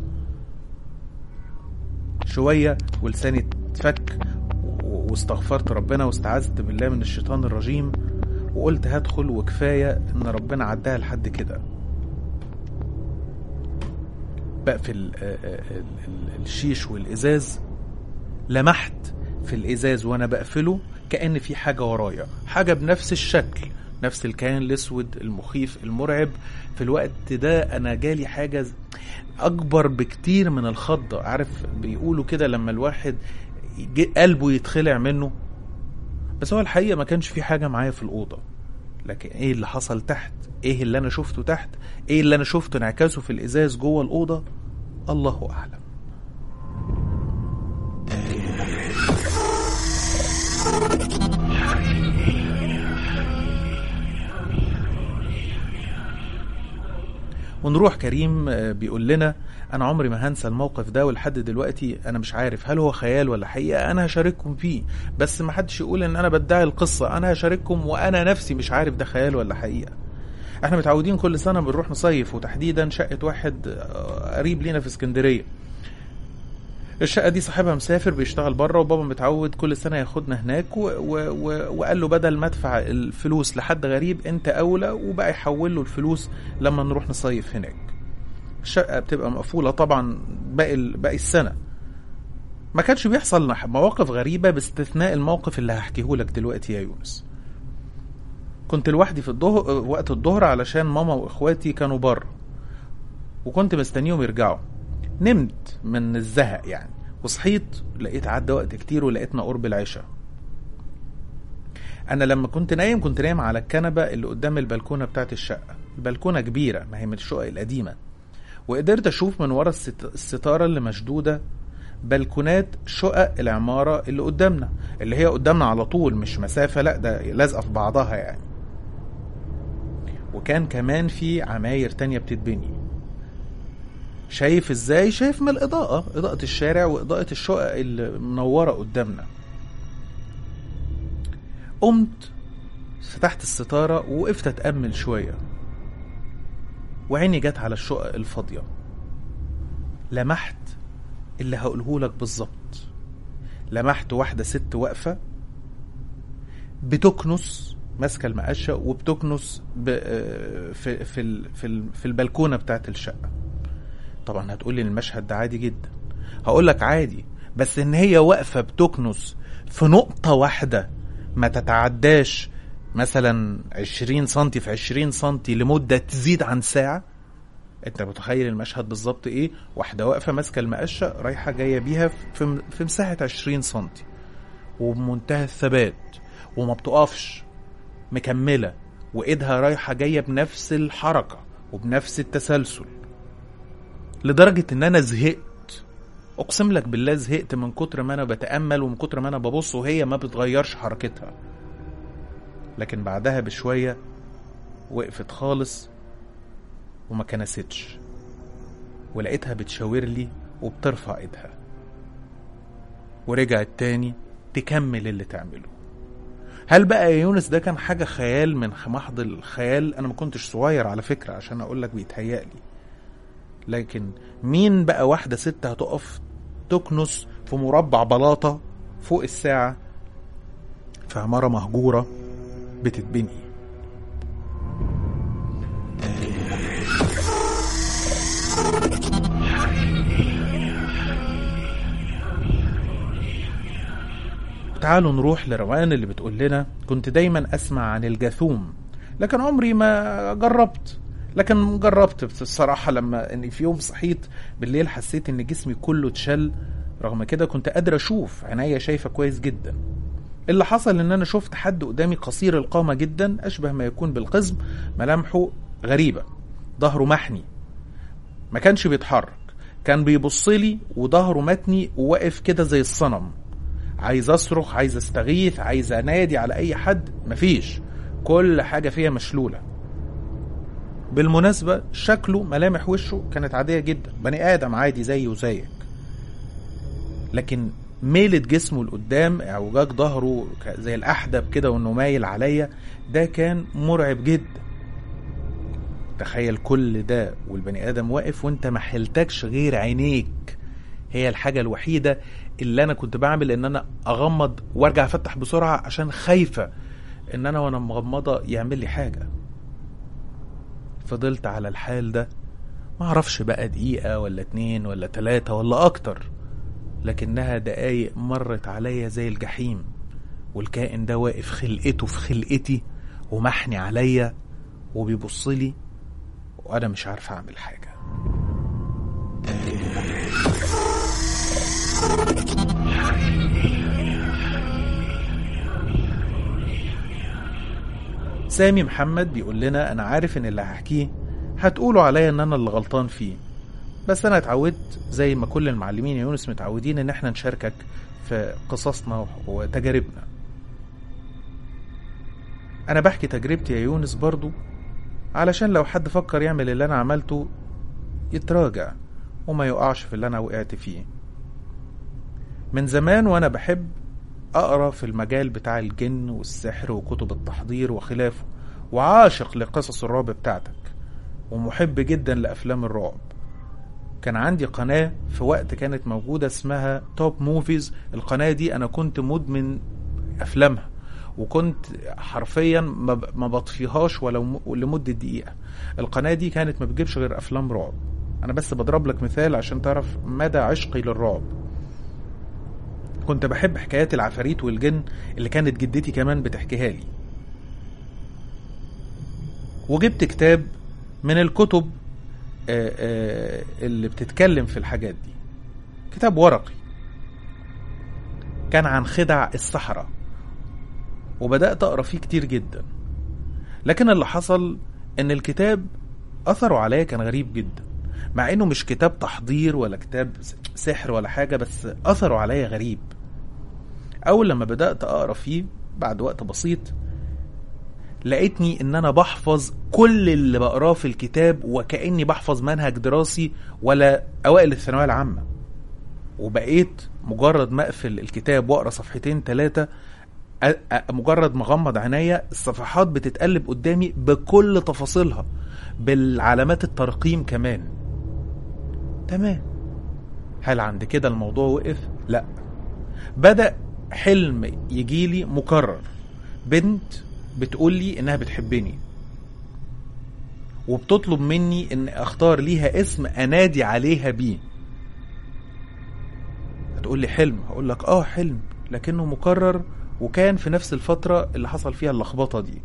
شوية ولساني اتفك و- واستغفرت ربنا واستعذت بالله من الشيطان الرجيم وقلت هدخل وكفاية ان ربنا عداها لحد كده بقفل آه، آه، ال- ال- الشيش والازاز لمحت في الازاز وانا بقفله كأن في حاجة ورايا حاجة بنفس الشكل نفس الكيان الاسود المخيف المرعب في الوقت ده انا جالي حاجة ز- اكبر بكتير من الخضة عارف بيقولوا كده لما الواحد يجي- قلبه يتخلع منه بس هو الحقيقة ما كانش في حاجة معايا في الأوضة لكن ايه اللي حصل تحت ايه اللي انا شفته تحت ايه اللي انا شفته انعكاسه في الازاز جوه الأوضة الله اعلم ونروح كريم آه، بيقول لنا انا عمري ما هنسى الموقف ده ولحد دلوقتي انا مش عارف هل هو خيال ولا حقيقه انا هشارككم فيه بس ما حدش يقول ان انا بدعي القصه انا هشارككم وانا نفسي مش عارف ده خيال ولا حقيقه احنا متعودين كل سنه بنروح نصيف وتحديدا شقه واحد آه، قريب لينا في اسكندريه الشقة دي صاحبها مسافر بيشتغل بره وبابا متعود كل سنة ياخدنا هناك و... و... و... وقال له بدل ما ادفع الفلوس لحد غريب انت اولى وبقى يحول له الفلوس لما نروح نصيف هناك الشقة بتبقى مقفولة طبعا باقي ال... باقي السنة ما كانش بيحصل مواقف غريبة باستثناء الموقف اللي هحكيه لك دلوقتي يا يونس كنت لوحدي في الظهر وقت الظهر علشان ماما واخواتي كانوا بره وكنت مستنيهم يرجعوا نمت من الزهق يعني وصحيت لقيت عدى وقت كتير ولقيتنا قرب العشاء انا لما كنت نايم كنت نايم على الكنبه اللي قدام البلكونه بتاعت الشقه البلكونه كبيره ما هي من الشقق القديمه وقدرت اشوف من ورا الست- الستاره اللي مشدوده بلكونات شقق العماره اللي قدامنا اللي هي قدامنا على طول مش مسافه لا ده لازقه في بعضها يعني وكان كمان في عماير تانية بتتبني شايف ازاي شايف من الاضاءة اضاءة الشارع واضاءة الشقق اللي منورة قدامنا قمت فتحت الستارة ووقفت أتأمل شوية وعيني جت على الشقق الفاضية لمحت اللي هقوله لك بالظبط لمحت واحدة ست واقفة بتكنس ماسكة المقشة وبتكنس ب... في في ال... في, ال... في البلكونة بتاعت الشقة طبعا هتقولي المشهد ده عادي جدا هقول لك عادي بس ان هي واقفة بتكنس في نقطة واحدة ما تتعداش مثلا 20 سنتي في 20 سنتي لمدة تزيد عن ساعة انت متخيل المشهد بالظبط ايه واحدة واقفة ماسكة المقشة رايحة جاية بيها في, في مساحة 20 سنتي وبمنتهى الثبات وما بتقفش مكملة وايدها رايحة جاية بنفس الحركة وبنفس التسلسل لدرجة ان انا زهقت اقسم لك بالله زهقت من كتر ما انا بتأمل ومن كتر ما انا ببص وهي ما بتغيرش حركتها لكن بعدها بشوية وقفت خالص وما كنستش ولقيتها بتشاور لي وبترفع ايدها ورجعت تاني تكمل اللي تعمله هل بقى يا يونس ده كان حاجة خيال من محض الخيال أنا ما كنتش صغير على فكرة عشان أقول لك بيتهيألي لكن مين بقى واحدة ست هتقف تكنس في مربع بلاطة فوق الساعة في عمارة مهجورة بتتبني تعالوا نروح لروان اللي بتقول لنا كنت دايما اسمع عن الجاثوم لكن عمري ما جربت لكن جربت الصراحة لما اني في يوم صحيت بالليل حسيت ان جسمي كله اتشل رغم كده كنت قادر اشوف عينيا شايفة كويس جدا اللي حصل ان انا شفت حد قدامي قصير القامة جدا اشبه ما يكون بالقزم ملامحه غريبة ظهره محني ما كانش بيتحرك كان بيبص لي وظهره متني وواقف كده زي الصنم عايز اصرخ عايز استغيث عايز انادي على اي حد مفيش كل حاجة فيها مشلولة بالمناسبة شكله ملامح وشه كانت عادية جدا بني آدم عادي زيي وزيك لكن ميلة جسمه لقدام اعوجاج ظهره زي الأحدب كده وإنه مايل عليا ده كان مرعب جدا تخيل كل ده والبني آدم واقف وانت ما حلتكش غير عينيك هي الحاجة الوحيدة اللي أنا كنت بعمل إن أنا أغمض وأرجع أفتح بسرعة عشان خايفة إن أنا وأنا مغمضة يعمل لي حاجة فضلت على الحال ده معرفش بقى دقيقة ولا اتنين ولا تلاتة ولا أكتر لكنها دقايق مرت عليا زي الجحيم والكائن ده واقف خلقته في خلقتي ومحني عليا وبيبصلي وأنا مش عارف أعمل حاجة سامي محمد بيقول لنا انا عارف ان اللي هحكيه هتقولوا عليا ان انا اللي غلطان فيه بس انا اتعودت زي ما كل المعلمين يا يونس متعودين ان احنا نشاركك في قصصنا وتجاربنا انا بحكي تجربتي يا يونس برضو علشان لو حد فكر يعمل اللي انا عملته يتراجع وما يقعش في اللي انا وقعت فيه من زمان وانا بحب اقرا في المجال بتاع الجن والسحر وكتب التحضير وخلافه وعاشق لقصص الرعب بتاعتك ومحب جدا لافلام الرعب كان عندي قناة في وقت كانت موجودة اسمها توب موفيز القناة دي أنا كنت مدمن أفلامها وكنت حرفيا ما بطفيهاش ولو لمدة دقيقة القناة دي كانت ما بتجيبش غير أفلام رعب أنا بس بضرب لك مثال عشان تعرف مدى عشقي للرعب كنت بحب حكايات العفاريت والجن اللي كانت جدتي كمان بتحكيها لي وجبت كتاب من الكتب اللي بتتكلم في الحاجات دي كتاب ورقي كان عن خدع السحرة وبدأت أقرأ فيه كتير جدا لكن اللي حصل إن الكتاب أثره عليا كان غريب جدا مع إنه مش كتاب تحضير ولا كتاب سحر ولا حاجة بس أثره عليا غريب أول لما بدأت أقرأ فيه بعد وقت بسيط لقيتني ان انا بحفظ كل اللي بقراه في الكتاب وكاني بحفظ منهج دراسي ولا اوائل الثانويه العامه وبقيت مجرد ما اقفل الكتاب واقرا صفحتين ثلاثه أ- أ- مجرد ما اغمض عينيا الصفحات بتتقلب قدامي بكل تفاصيلها بالعلامات الترقيم كمان تمام هل عند كده الموضوع وقف لا بدأ حلم يجيلي مكرر بنت بتقول لي انها بتحبني وبتطلب مني ان اختار ليها اسم انادي عليها بيه هتقول لي حلم هقول لك اه حلم لكنه مكرر وكان في نفس الفترة اللي حصل فيها اللخبطة دي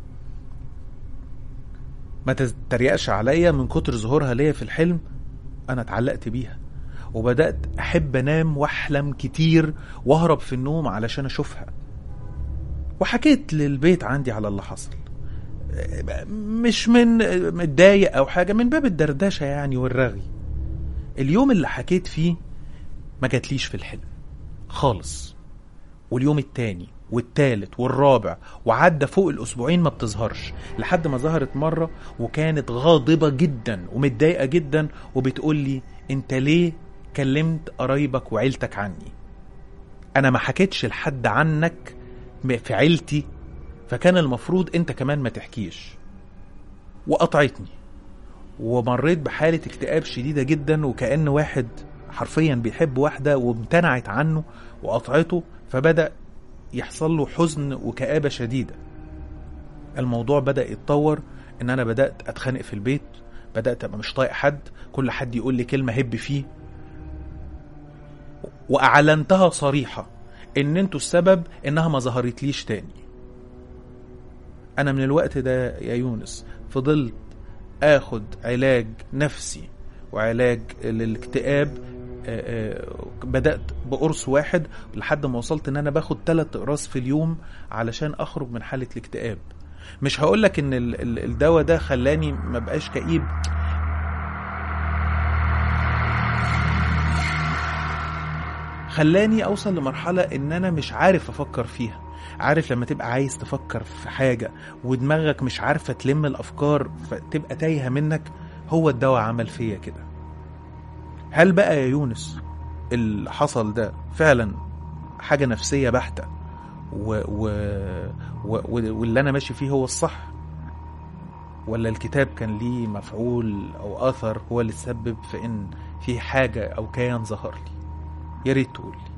ما تتريقش عليا من كتر ظهورها ليا في الحلم انا اتعلقت بيها وبدأت احب انام واحلم كتير واهرب في النوم علشان اشوفها وحكيت للبيت عندي على اللي حصل مش من متضايق او حاجه من باب الدردشه يعني والرغي اليوم اللي حكيت فيه ما جاتليش في الحلم خالص واليوم التاني والتالت والرابع وعدى فوق الاسبوعين ما بتظهرش لحد ما ظهرت مره وكانت غاضبه جدا ومتضايقه جدا وبتقول لي انت ليه كلمت قرايبك وعيلتك عني انا ما حكيتش لحد عنك في عيلتي فكان المفروض انت كمان ما تحكيش وقطعتني ومريت بحالة اكتئاب شديدة جدا وكأن واحد حرفيا بيحب واحدة وامتنعت عنه وقطعته فبدأ يحصل له حزن وكآبة شديدة الموضوع بدأ يتطور ان انا بدأت اتخانق في البيت بدأت ابقى مش طايق حد كل حد يقول لي كلمة هب فيه واعلنتها صريحة ان انتوا السبب انها ما ظهرتليش تاني انا من الوقت ده يا يونس فضلت اخد علاج نفسي وعلاج للاكتئاب آه، آه، بدأت بقرص واحد لحد ما وصلت ان انا باخد ثلاث اقراص في اليوم علشان اخرج من حالة الاكتئاب مش هقولك ان ال- ال- الدواء ده خلاني ما بقاش كئيب خلاني اوصل لمرحلة ان انا مش عارف افكر فيها عارف لما تبقى عايز تفكر في حاجة ودماغك مش عارفة تلم الافكار فتبقى تايهة منك هو الدواء عمل فيا كده هل بقى يا يونس اللي حصل ده فعلا حاجة نفسية بحتة و... و... و... و... واللي انا ماشي فيه هو الصح ولا الكتاب كان ليه مفعول او اثر هو اللي تسبب في ان في حاجة او كيان ظهر لي يا ريت تقول لي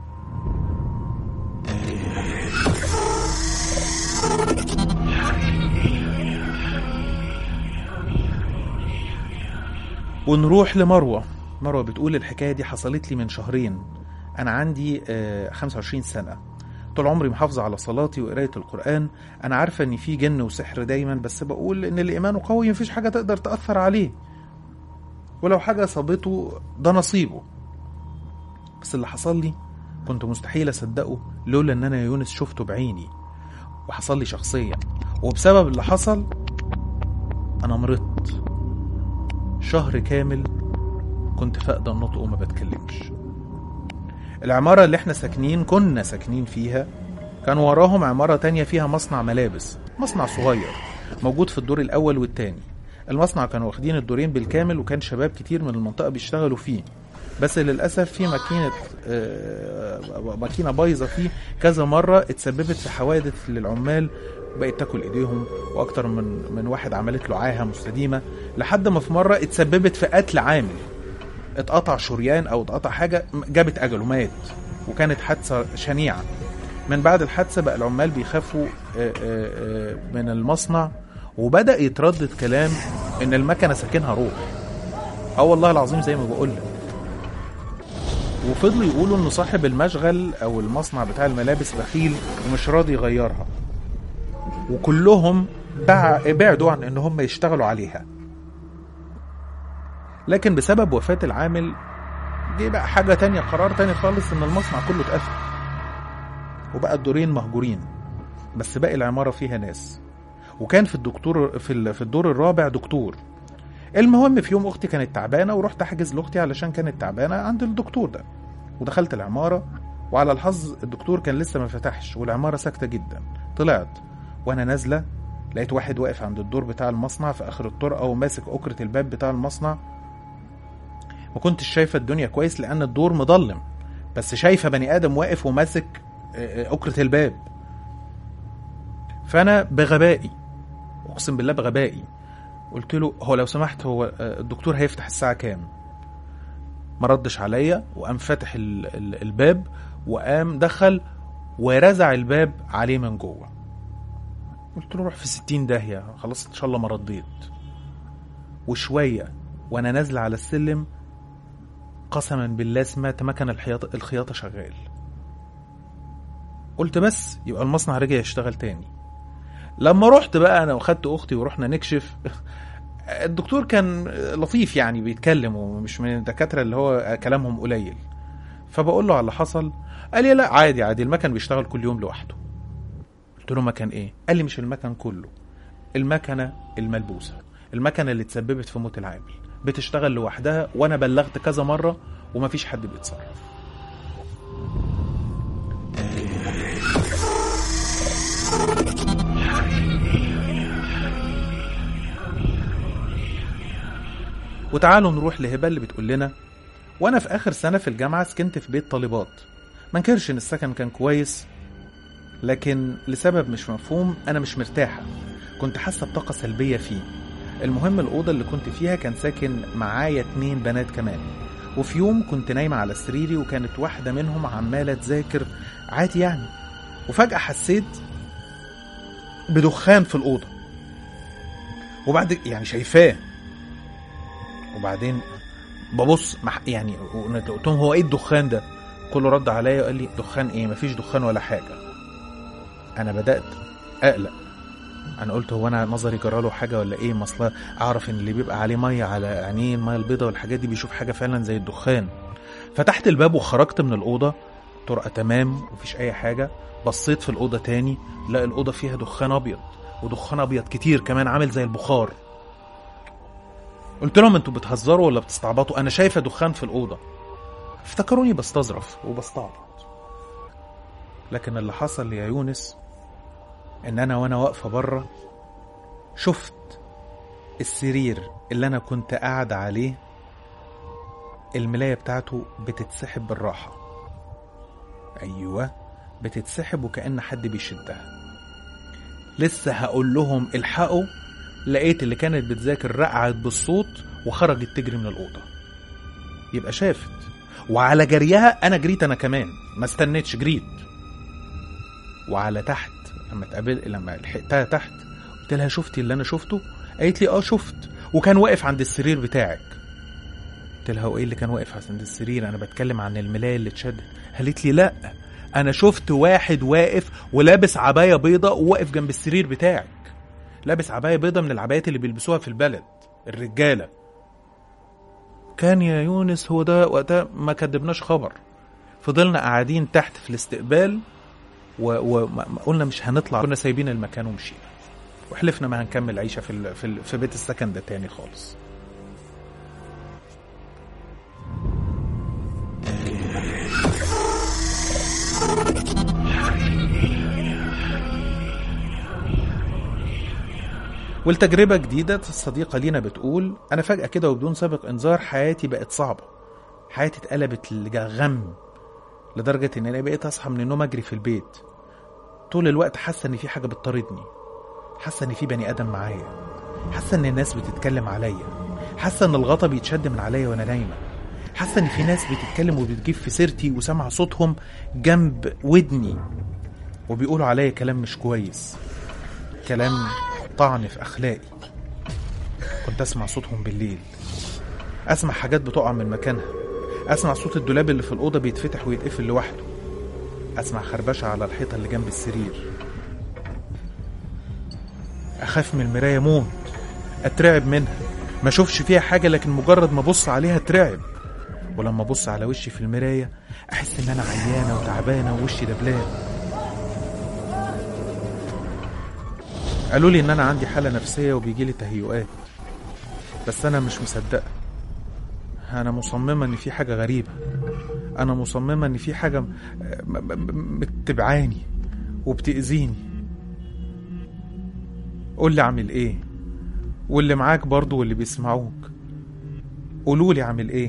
ونروح لمروة مروة بتقول الحكاية دي حصلت لي من شهرين أنا عندي آه، 25 سنة طول عمري محافظة على صلاتي وقراية القرآن أنا عارفة إن في جن وسحر دايما بس بقول إن الإيمان قوي مفيش حاجة تقدر تأثر عليه ولو حاجة صابته ده نصيبه بس اللي حصل لي كنت مستحيل أصدقه لولا إن أنا يا يونس شفته بعيني وحصل لي شخصيا وبسبب اللي حصل أنا مرضت شهر كامل كنت فاقدة النطق وما بتكلمش العمارة اللي احنا ساكنين كنا ساكنين فيها كان وراهم عمارة تانية فيها مصنع ملابس مصنع صغير موجود في الدور الأول والتاني المصنع كانوا واخدين الدورين بالكامل وكان شباب كتير من المنطقة بيشتغلوا فيه بس للأسف في ماكينة آه، ماكينة بايظة فيه كذا مرة اتسببت في حوادث للعمال بقت تاكل ايديهم واكتر من من واحد عملت له عاهه مستديمه لحد ما في مره اتسببت في قتل عامل اتقطع شريان او اتقطع حاجه جابت اجله مات وكانت حادثه شنيعه من بعد الحادثه بقى العمال بيخافوا آه، آه، آه، من المصنع وبدا يتردد كلام ان المكنه ساكنها روح اه والله العظيم زي ما بقول لك وفضلوا يقولوا ان صاحب المشغل او المصنع بتاع الملابس بخيل ومش راضي يغيرها وكلهم بع- بعدوا عن ان هم يشتغلوا عليها لكن بسبب وفاة العامل دي بقى حاجة تانية قرار تاني خالص ان المصنع كله اتقفل وبقى الدورين مهجورين بس باقي العمارة فيها ناس وكان في الدكتور في ال- في الدور الرابع دكتور المهم في يوم اختي كانت تعبانه ورحت احجز لاختي علشان كانت تعبانه عند الدكتور ده ودخلت العماره وعلى الحظ الدكتور كان لسه ما فتحش والعماره ساكته جدا طلعت وانا نازله لقيت واحد واقف عند الدور بتاع المصنع في اخر الطرقه وماسك اكره الباب بتاع المصنع ما كنتش شايفه الدنيا كويس لان الدور مظلم بس شايفه بني ادم واقف وماسك آه، آه، اكره الباب فانا بغبائي اقسم بالله بغبائي قلت له هو لو سمحت هو آه، الدكتور هيفتح الساعه كام ما ردش عليا وقام فاتح ال- ال- الباب وقام دخل ورزع الباب عليه من جوه قلت له روح في ستين داهية خلاص ان شاء الله ما رديت وشوية وانا نازلة على السلم قسما بالله سمعت مكن الحياط الخياطة شغال قلت بس يبقى المصنع رجع يشتغل تاني لما رحت بقى انا وخدت اختي ورحنا نكشف الدكتور كان لطيف يعني بيتكلم ومش من الدكاترة اللي هو كلامهم قليل فبقول له على اللي حصل قال لي لا عادي عادي المكن بيشتغل كل يوم لوحده قلت له مكن ايه قال لي مش المكن كله المكنة الملبوسة المكنة اللي تسببت في موت العامل بتشتغل لوحدها وانا بلغت كذا مرة ومفيش حد بيتصرف وتعالوا نروح لهبه اللي بتقول لنا وانا في اخر سنه في الجامعه سكنت في بيت طالبات ما انكرش ان السكن كان كويس لكن لسبب مش مفهوم انا مش مرتاحه كنت حاسه بطاقه سلبيه فيه المهم الاوضه اللي كنت فيها كان ساكن معايا اتنين بنات كمان وفي يوم كنت نايمه على سريري وكانت واحده منهم عماله تذاكر عادي يعني وفجاه حسيت بدخان في الاوضه وبعد يعني شايفاه وبعدين ببص مح يعني قلت لهم هو ايه الدخان ده؟ كله رد عليا وقال لي دخان ايه؟ مفيش دخان ولا حاجه. انا بدات اقلق. انا قلت هو انا نظري جراله حاجه ولا ايه؟ مصلا اعرف ان اللي بيبقى عليه ميه على عينيه الميه البيضاء والحاجات دي بيشوف حاجه فعلا زي الدخان. فتحت الباب وخرجت من الاوضه طرقه تمام مفيش اي حاجه بصيت في الاوضه تاني لا الاوضه فيها دخان ابيض ودخان ابيض كتير كمان عامل زي البخار قلت لهم انتوا بتهزروا ولا بتستعبطوا انا شايفه دخان في الاوضه افتكروني بستظرف وبستعبط لكن اللي حصل يا يونس ان انا وانا واقفه بره شفت السرير اللي انا كنت قاعد عليه الملايه بتاعته بتتسحب بالراحه ايوه بتتسحب وكأن حد بيشدها لسه هقول لهم الحقوا لقيت اللي كانت بتذاكر رقعت بالصوت وخرجت تجري من الأوضة يبقى شافت وعلى جريها أنا جريت أنا كمان ما استنيتش جريت وعلى تحت لما اتقابل لما لحقتها تحت قلت لها شفتي اللي أنا شفته قالت لي اه شفت وكان واقف عند السرير بتاعك قلت لها وايه اللي كان واقف عند السرير انا بتكلم عن الملايه اللي اتشدت قالت لي لا انا شفت واحد واقف ولابس عبايه بيضة وواقف جنب السرير بتاعك لابس عبايه بيضة من العبايات اللي بيلبسوها في البلد الرجاله كان يا يونس هو ده وقتها ما كدبناش خبر فضلنا قاعدين تحت في الاستقبال وقلنا مش هنطلع كنا سايبين المكان ومشينا وحلفنا ما هنكمل عيشه في ال... في, ال... في بيت السكن ده تاني خالص والتجربة جديدة الصديقة لينا بتقول أنا فجأة كده وبدون سابق إنذار حياتي بقت صعبة حياتي اتقلبت لغم لدرجة إن أنا بقيت أصحى من النوم أجري في البيت طول الوقت حاسة إن في حاجة بتطاردني حاسة إن في بني آدم معايا حاسة إن الناس بتتكلم عليا حاسة إن الغطا بيتشد من عليا وأنا نايمة حاسة إن في ناس بتتكلم وبتجيب في سيرتي وسامع صوتهم جنب ودني وبيقولوا عليا كلام مش كويس كلام طعن في أخلاقي كنت أسمع صوتهم بالليل أسمع حاجات بتقع من مكانها أسمع صوت الدولاب اللي في الأوضة بيتفتح ويتقفل لوحده أسمع خربشة على الحيطة اللي جنب السرير أخاف من المراية موت أترعب منها ما أشوفش فيها حاجة لكن مجرد ما أبص عليها أترعب ولما أبص على وشي في المراية أحس إن أنا عيانة وتعبانة ووشي دبلان قالوا لي ان انا عندي حاله نفسيه وبيجي لي تهيؤات بس انا مش مصدقه انا مصممه ان في حاجه غريبه انا مصممه ان في حاجه بتبعاني وبتاذيني قول لي اعمل ايه واللي معاك برضو واللي بيسمعوك قولوا لي اعمل ايه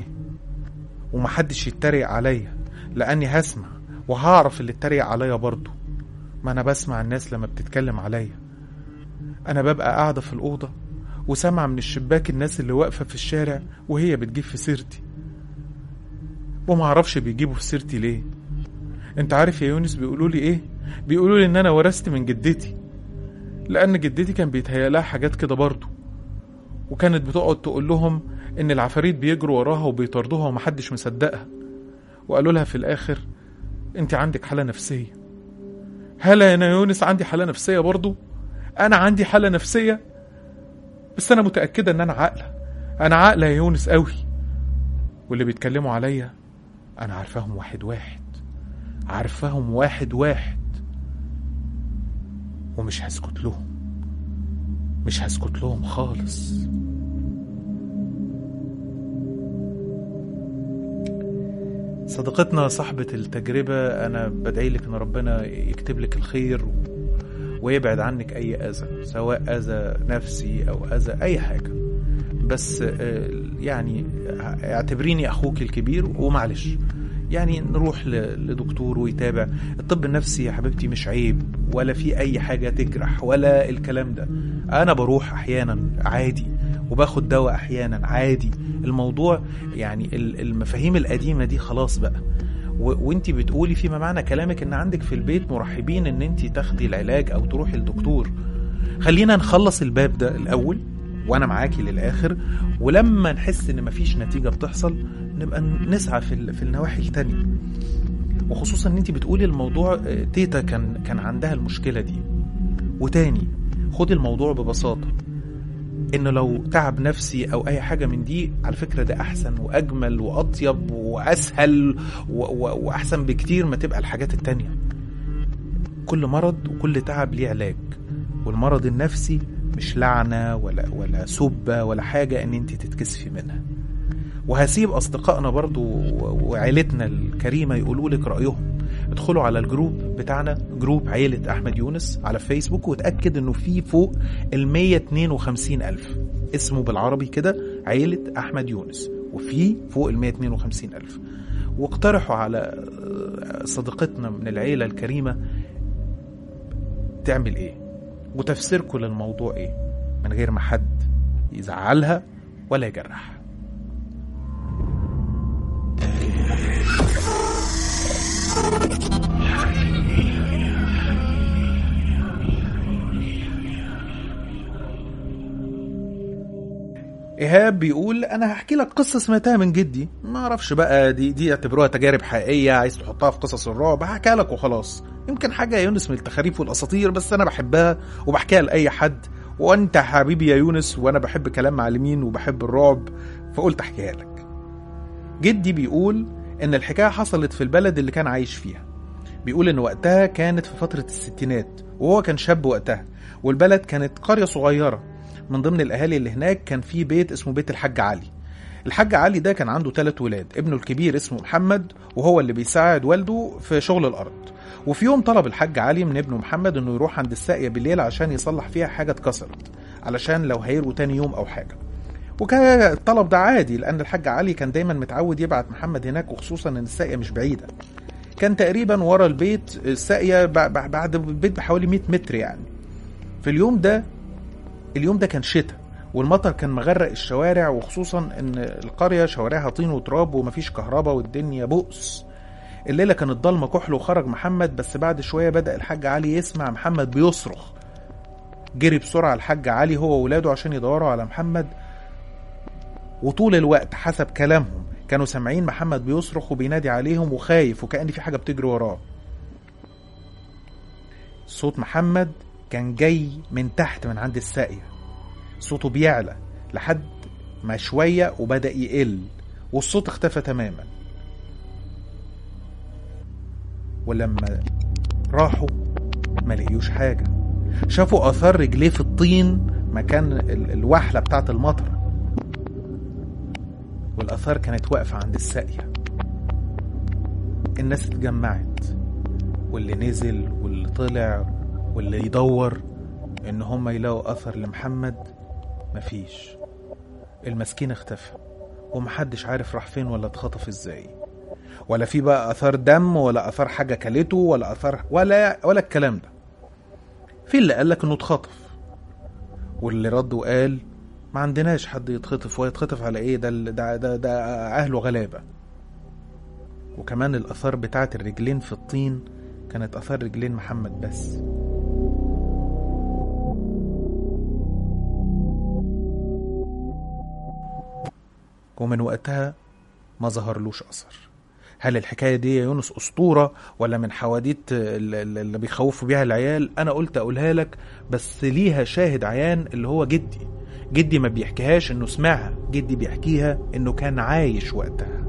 ومحدش يتريق عليا لاني هسمع وهعرف اللي اتريق عليا برضو ما أنا بسمع الناس لما بتتكلم عليا أنا ببقى قاعدة في الأوضة وسامعة من الشباك الناس اللي واقفة في الشارع وهي بتجيب في سيرتي ومعرفش بيجيبوا في سيرتي ليه انت عارف يا يونس بيقولوا لي ايه بيقولوا لي ان انا ورثت من جدتي لان جدتي كان بيتهيأ لها حاجات كده برضه وكانت بتقعد تقول لهم ان العفاريت بيجروا وراها وبيطاردوها ومحدش مصدقها وقالوا لها في الاخر انت عندك حالة نفسية هلا انا يونس عندي حالة نفسية برضه انا عندي حالة نفسية بس انا متأكدة ان انا عاقلة انا عاقلة يا يونس قوي واللي بيتكلموا عليا انا عارفاهم واحد واحد عارفاهم واحد واحد ومش هسكت لهم مش هسكت لهم خالص صديقتنا صاحبة التجربة أنا بدعي لك إن ربنا يكتب لك الخير و... ويبعد عنك أي أذى سواء أذى نفسي أو أذى أي حاجة بس آه، يعني اعتبريني أخوك الكبير ومعلش يعني نروح ل- لدكتور ويتابع الطب النفسي يا حبيبتي مش عيب ولا في اي حاجة تجرح ولا الكلام ده انا بروح احيانا عادي وباخد دواء احيانا عادي الموضوع يعني ال- المفاهيم القديمة دي خلاص بقى و- وانتي بتقولي فيما معنى كلامك ان عندك في البيت مرحبين ان انتي تاخدي العلاج او تروحي لدكتور خلينا نخلص الباب ده الاول وانا معاكي للاخر ولما نحس ان مفيش نتيجه بتحصل نبقى نسعى في ال- في النواحي التانية وخصوصا ان انت بتقولي الموضوع آه، تيتا كان كان عندها المشكله دي وتاني خدي الموضوع ببساطه انه لو تعب نفسي او اي حاجه من دي على فكره ده احسن واجمل واطيب واسهل و- و- واحسن بكتير ما تبقى الحاجات التانية كل مرض وكل تعب ليه علاج والمرض النفسي مش لعنه ولا ولا سبه ولا حاجه ان انت تتكسفي منها وهسيب اصدقائنا برضو و- وعيلتنا الكريمه يقولوا لك رايهم ادخلوا على الجروب بتاعنا جروب عيلة أحمد يونس على فيسبوك وتأكد إنه في فوق ال 152 ألف اسمه بالعربي كده عيلة أحمد يونس وفي فوق ال 152 ألف واقترحوا على صديقتنا من العيلة الكريمة تعمل إيه وتفسيركم للموضوع إيه من غير ما حد يزعلها ولا يجرحها ايهاب بيقول انا هحكي لك قصه سمعتها من جدي ما اعرفش بقى دي دي اعتبروها تجارب حقيقيه عايز تحطها في قصص الرعب هحكيها لك وخلاص يمكن حاجه يا يونس من التخاريف والاساطير بس انا بحبها وبحكيها لاي حد وانت حبيبي يا يونس وانا بحب كلام معلمين وبحب الرعب فقلت احكيها لك جدي بيقول ان الحكايه حصلت في البلد اللي كان عايش فيها بيقول ان وقتها كانت في فتره الستينات وهو كان شاب وقتها والبلد كانت قريه صغيره من ضمن الاهالي اللي هناك كان في بيت اسمه بيت الحاج علي الحاج علي ده كان عنده ثلاث ولاد ابنه الكبير اسمه محمد وهو اللي بيساعد والده في شغل الارض وفي يوم طلب الحاج علي من ابنه محمد انه يروح عند الساقيه بالليل عشان يصلح فيها حاجه اتكسرت علشان لو هيروا تاني يوم او حاجه وكان الطلب ده عادي لان الحاج علي كان دايما متعود يبعت محمد هناك وخصوصا ان الساقيه مش بعيده كان تقريبا ورا البيت الساقيه بع- بعد البيت بحوالي 100 متر يعني في اليوم ده اليوم ده كان شتاء والمطر كان مغرق الشوارع وخصوصا ان القريه شوارعها طين وتراب ومفيش كهرباء والدنيا بؤس الليله كانت ضلمه كحل وخرج محمد بس بعد شويه بدا الحاج علي يسمع محمد بيصرخ جري بسرعه الحاج علي هو وولاده عشان يدوروا على محمد وطول الوقت حسب كلامهم كانوا سامعين محمد بيصرخ وبينادي عليهم وخايف وكأن في حاجة بتجري وراه صوت محمد كان جاي من تحت من عند الساقية صوته بيعلى لحد ما شوية وبدأ يقل والصوت اختفى تماما ولما راحوا ما لقيوش حاجة شافوا آثار رجليه في الطين مكان ال- الوحلة بتاعت المطر والآثار كانت واقفة عند الساقية الناس اتجمعت واللي نزل واللي طلع واللي يدور ان هم يلاقوا اثر لمحمد مفيش المسكين اختفى ومحدش عارف راح فين ولا اتخطف ازاي ولا في بقى اثار دم ولا اثار حاجه كلته ولا اثار ولا ولا الكلام ده في اللي قالك انه اتخطف واللي رد وقال ما عندناش حد يتخطف ويتخطف على ايه ده ده ده, ده اهله غلابه وكمان الاثار بتاعه الرجلين في الطين كانت اثار رجلين محمد بس ومن وقتها ما ظهرلوش اثر هل الحكايه دي يا يونس اسطوره ولا من حواديت ال- اللي بيخوفوا بيها العيال انا قلت اقولها لك بس ليها شاهد عيان اللي هو جدي جدي ما بيحكيهاش انه سمعها جدي بيحكيها انه كان عايش وقتها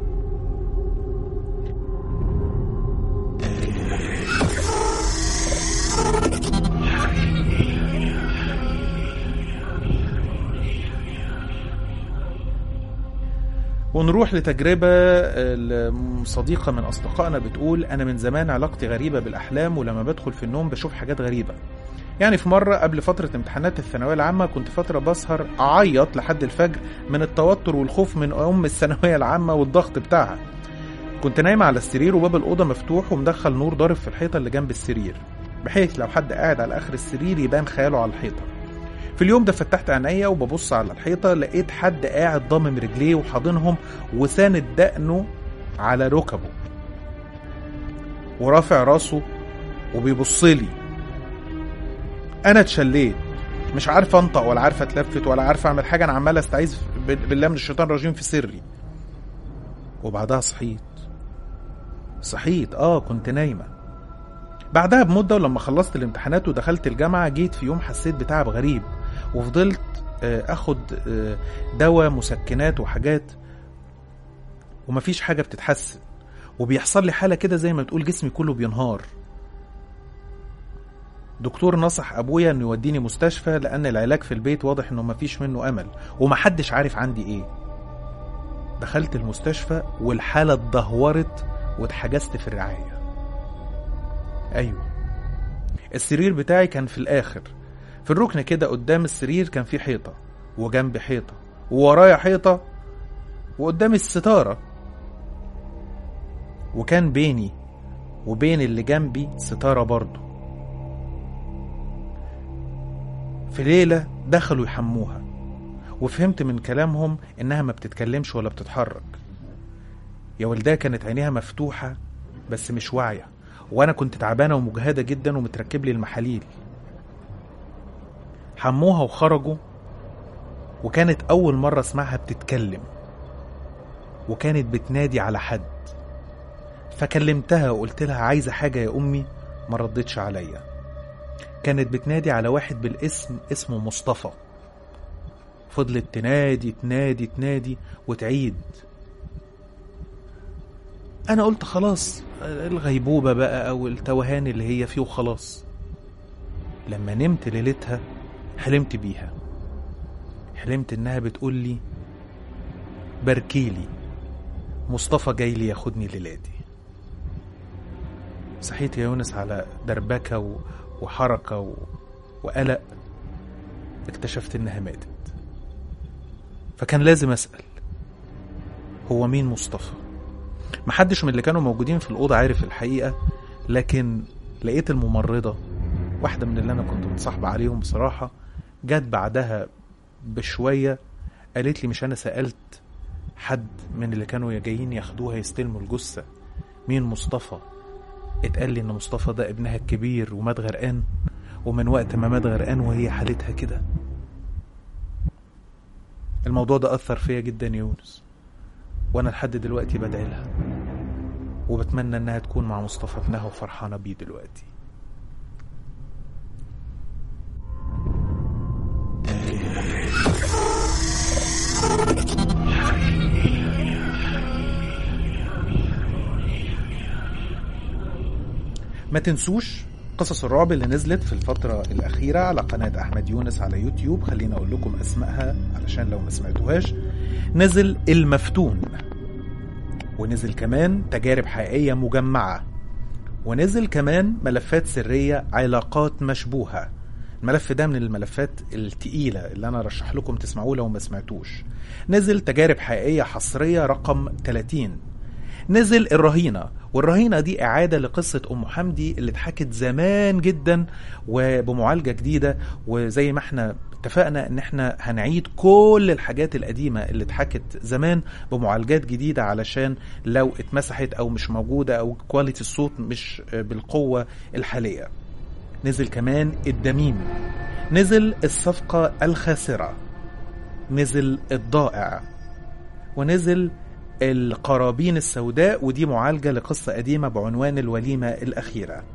ونروح لتجربة ال- صديقة من أصدقائنا بتقول أنا من زمان علاقتي غريبة بالأحلام ولما بدخل في النوم بشوف حاجات غريبة يعني في مرة قبل فترة امتحانات الثانوية العامة كنت فترة بسهر أعيط لحد الفجر من التوتر والخوف من أم الثانوية العامة والضغط بتاعها كنت نايمة على السرير وباب الأوضة مفتوح ومدخل نور ضارب في الحيطة اللي جنب السرير بحيث لو حد قاعد على آخر السرير يبان خياله على الحيطة في اليوم ده فتحت عينيا وببص على الحيطة لقيت حد قاعد ضامم رجليه وحاضنهم وساند دقنه على ركبه ورافع راسه وبيبص لي انا اتشليت مش عارف انطق ولا عارف اتلفت ولا عارف اعمل حاجه انا عمال استعيذ بالله من الشيطان الرجيم في سري وبعدها صحيت صحيت اه كنت نايمه بعدها بمده ولما خلصت الامتحانات ودخلت الجامعه جيت في يوم حسيت بتعب غريب وفضلت آه، اخد آه، دواء مسكنات وحاجات ومفيش حاجه بتتحسن وبيحصل لي حاله كده زي ما تقول جسمي كله بينهار دكتور نصح ابويا انه يوديني مستشفى لان العلاج في البيت واضح انه مفيش منه امل ومحدش عارف عندي ايه دخلت المستشفى والحاله اتدهورت واتحجزت في الرعايه ايوه السرير بتاعي كان في الاخر في الركن كده قدام السرير كان في حيطه وجنبي حيطه وورايا حيطه وقدامي الستاره وكان بيني وبين اللي جنبي ستاره برضه في ليلة دخلوا يحموها وفهمت من كلامهم إنها ما بتتكلمش ولا بتتحرك يا ولدها كانت عينيها مفتوحة بس مش واعية وأنا كنت تعبانة ومجهدة جدا ومتركب لي المحاليل حموها وخرجوا وكانت أول مرة أسمعها بتتكلم وكانت بتنادي على حد فكلمتها وقلت لها عايزة حاجة يا أمي ما ردتش عليا كانت بتنادي على واحد بالاسم اسمه مصطفى فضلت تنادي تنادي تنادي وتعيد انا قلت خلاص الغيبوبة بقى او التوهان اللي هي فيه وخلاص لما نمت ليلتها حلمت بيها حلمت انها بتقول لي باركيلي مصطفى جاي لي ياخدني ليلادي صحيت يا يونس على دربكة و... وحركة و... وقلق اكتشفت انها ماتت فكان لازم اسأل هو مين مصطفى محدش من اللي كانوا موجودين في الأوضة عارف الحقيقة لكن لقيت الممرضة واحدة من اللي أنا كنت متصاحبة عليهم بصراحة جت بعدها بشوية قالت لي مش أنا سألت حد من اللي كانوا جايين ياخدوها يستلموا الجثة مين مصطفى اتقال لي ان مصطفى ده ابنها الكبير ومات غرقان ومن وقت ما مات غرقان وهي حالتها كده الموضوع ده اثر فيا جدا يا يونس وانا لحد دلوقتي بدعي لها وبتمنى انها تكون مع مصطفى ابنها وفرحانه بيه دلوقتي ما تنسوش قصص الرعب اللي نزلت في الفترة الأخيرة على قناة أحمد يونس على يوتيوب خلينا أقول لكم أسمائها علشان لو ما سمعتوهاش نزل المفتون ونزل كمان تجارب حقيقية مجمعة ونزل كمان ملفات سرية علاقات مشبوهة الملف ده من الملفات التقيلة اللي أنا رشح لكم تسمعوه لو ما سمعتوش نزل تجارب حقيقية حصرية رقم 30 نزل الرهينة والرهينة دي إعادة لقصة أم حمدي اللي اتحكت زمان جدا وبمعالجة جديدة وزي ما احنا اتفقنا ان احنا هنعيد كل الحاجات القديمة اللي اتحكت زمان بمعالجات جديدة علشان لو اتمسحت او مش موجودة او كواليتي الصوت مش بالقوة الحالية نزل كمان الدميم نزل الصفقة الخاسرة نزل الضائع ونزل القرابين السوداء ودي معالجة لقصة قديمة بعنوان الوليمة الأخيرة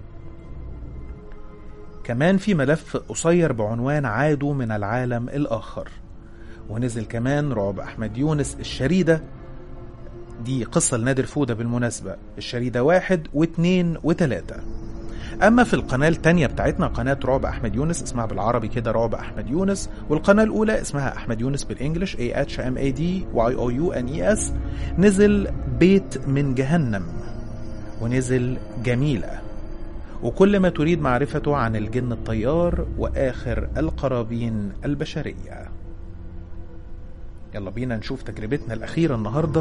كمان في ملف قصير بعنوان عادوا من العالم الآخر ونزل كمان رعب أحمد يونس الشريدة دي قصة لنادر فودة بالمناسبة الشريدة واحد واثنين وثلاثة أما في القناة التانية بتاعتنا قناة رعب أحمد يونس اسمها بالعربي كده رعب أحمد يونس والقناة الأولى اسمها أحمد يونس بالإنجلش A H M A D Y O U N E S نزل بيت من جهنم ونزل جميلة وكل ما تريد معرفته عن الجن الطيار وآخر القرابين البشرية يلا بينا نشوف تجربتنا الأخيرة النهاردة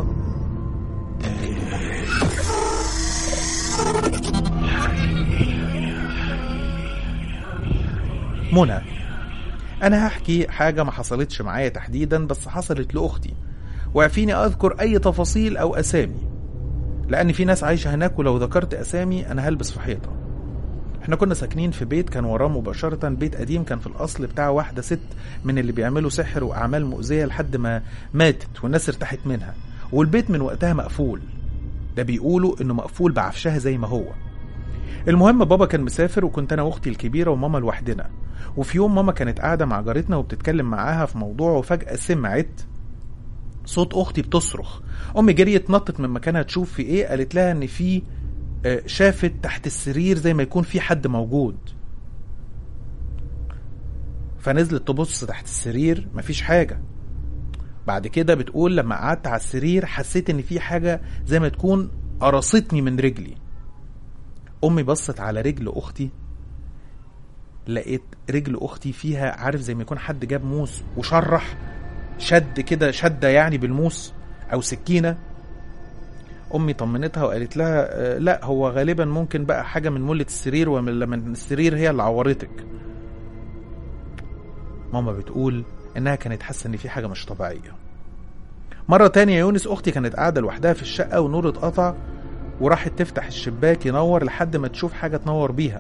منى أنا هحكي حاجة ما حصلتش معايا تحديدا بس حصلت لأختي ويعفيني أذكر أي تفاصيل أو أسامي لأن في ناس عايشة هناك ولو ذكرت أسامي أنا هلبس في حيطة احنا كنا ساكنين في بيت كان وراه مباشرة بيت قديم كان في الأصل بتاع واحدة ست من اللي بيعملوا سحر وأعمال مؤذية لحد ما ماتت والناس ارتاحت منها والبيت من وقتها مقفول ده بيقولوا إنه مقفول بعفشها زي ما هو المهم بابا كان مسافر وكنت أنا وأختي الكبيرة وماما لوحدنا وفي يوم ماما كانت قاعدة مع جارتنا وبتتكلم معاها في موضوع وفجأة سمعت صوت أختي بتصرخ أمي جريت نطت من مكانها تشوف في إيه قالت لها إن في شافت تحت السرير زي ما يكون في حد موجود فنزلت تبص تحت السرير مفيش حاجة بعد كده بتقول لما قعدت على السرير حسيت ان في حاجة زي ما تكون قرصتني من رجلي امي بصت على رجل اختي لقيت رجل اختي فيها عارف زي ما يكون حد جاب موس وشرح شد كده شدة يعني بالموس او سكينة امي طمنتها وقالت لها آه لا هو غالبا ممكن بقى حاجه من مله السرير ومن السرير هي اللي عورتك ماما بتقول انها كانت حاسه ان في حاجه مش طبيعيه مرة تانية يونس أختي كانت قاعدة لوحدها في الشقة ونور اتقطع وراحت تفتح الشباك ينور لحد ما تشوف حاجة تنور بيها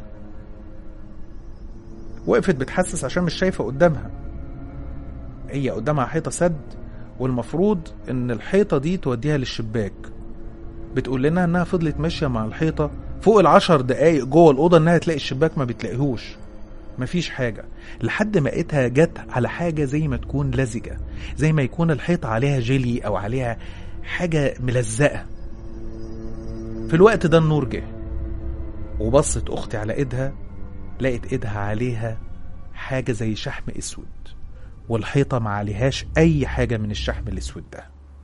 وقفت بتحسس عشان مش شايفة قدامها هي قدامها حيطة سد والمفروض إن الحيطة دي توديها للشباك بتقول لنا انها فضلت ماشيه مع الحيطه فوق العشر دقايق جوه الاوضه انها تلاقي الشباك ما بتلاقيهوش مفيش حاجه لحد ما لقيتها جت على حاجه زي ما تكون لزجه زي ما يكون الحيطه عليها جيلي او عليها حاجه ملزقه في الوقت ده النور جه وبصت اختي على ايدها لقيت ايدها عليها حاجه زي شحم اسود والحيطه ما عليهاش اي حاجه من الشحم الاسود ده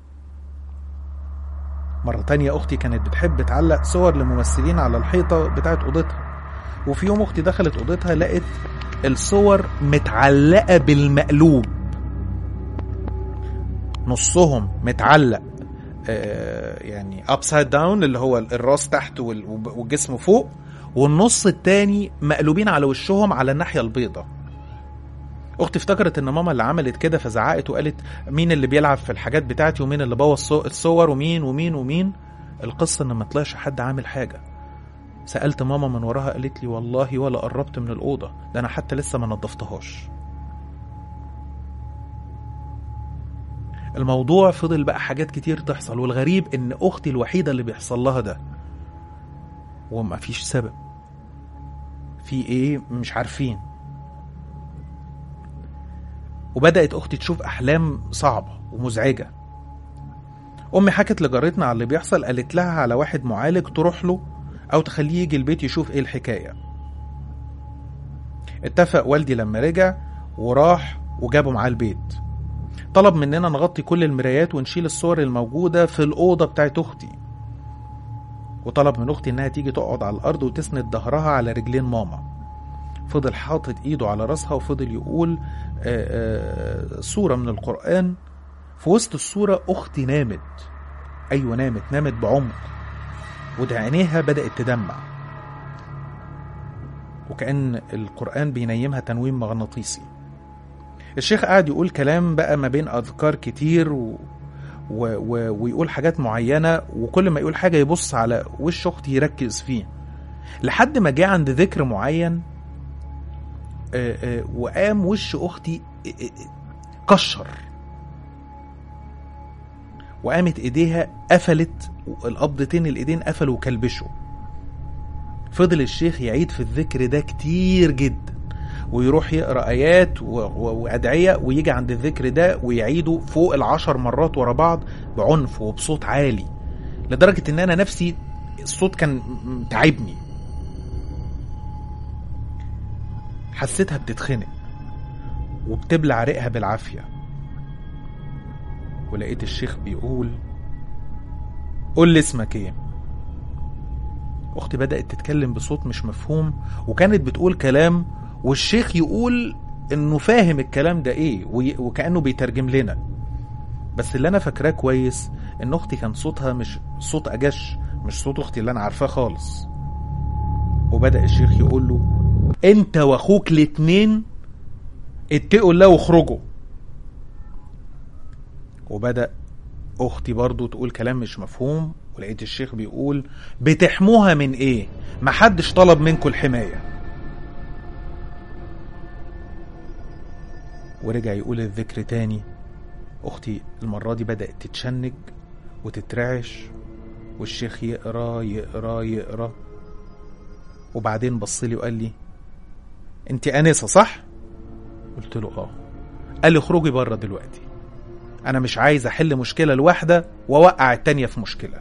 مرة تانية أختي كانت بتحب تعلق صور لممثلين على الحيطة بتاعت أوضتها وفي يوم أختي دخلت أوضتها لقت الصور متعلقة بالمقلوب نصهم متعلق آه يعني upside down اللي هو الراس تحت والجسم فوق والنص التاني مقلوبين على وشهم على الناحية البيضة اختي افتكرت ان ماما اللي عملت كده فزعقت وقالت مين اللي بيلعب في الحاجات بتاعتي ومين اللي بوظ الصور ومين ومين ومين القصه ان ما طلعش حد عامل حاجه سالت ماما من وراها قالت لي والله ولا قربت من الاوضه ده انا حتى لسه ما نظفتهاش الموضوع فضل بقى حاجات كتير تحصل والغريب ان اختي الوحيده اللي بيحصل لها ده وما فيش سبب في ايه مش عارفين وبدأت أختي تشوف أحلام صعبة ومزعجة أمي حكت لجارتنا على اللي بيحصل قالت لها على واحد معالج تروح له أو تخليه يجي البيت يشوف إيه الحكاية اتفق والدي لما رجع وراح وجابه معاه البيت طلب مننا نغطي كل المرايات ونشيل الصور الموجودة في الأوضة بتاعت أختي وطلب من أختي إنها تيجي تقعد على الأرض وتسند ظهرها على رجلين ماما فضل حاطط ايده على راسها وفضل يقول آآ آآ سورة من القرآن في وسط السورة أختي نامت أيوة نامت نامت بعمق وده عينيها بدأت تدمع وكأن القرآن بينيمها تنويم مغناطيسي الشيخ قاعد يقول كلام بقى ما بين أذكار كتير و... و... و... ويقول حاجات معينة وكل ما يقول حاجة يبص على وش أختي يركز فيه لحد ما جه عند ذكر معين آه، آه، وقام وش أختي آه، آه، كشر وقامت ايديها قفلت القبضتين الايدين قفلوا وكلبشوا فضل الشيخ يعيد في الذكر ده كتير جدا ويروح يقرا ايات و- و- وادعيه ويجي عند الذكر ده ويعيده فوق العشر مرات ورا بعض بعنف وبصوت عالي لدرجه ان انا نفسي الصوت كان م- م- تعبني حسيتها بتتخنق وبتبلع ريقها بالعافيه ولقيت الشيخ بيقول قول لي اسمك ايه اختي بدأت تتكلم بصوت مش مفهوم وكانت بتقول كلام والشيخ يقول انه فاهم الكلام ده ايه وي- وكأنه بيترجم لنا بس اللي انا فاكراه كويس ان اختي كان صوتها مش صوت اجش مش صوت اختي اللي انا عارفاه خالص وبدأ الشيخ يقول له انت واخوك الاتنين اتقوا الله واخرجوا وبدأ أختي برضو تقول كلام مش مفهوم ولقيت الشيخ بيقول بتحموها من إيه؟ محدش طلب منكم الحماية ورجع يقول الذكر تاني أختي المرة دي بدأت تتشنج وتترعش والشيخ يقرا يقرا يقرا وبعدين بصلي وقال لي انت انسه صح قلت له اه قال لي اخرجي بره دلوقتي انا مش عايز احل مشكله لواحده واوقع التانيه في مشكله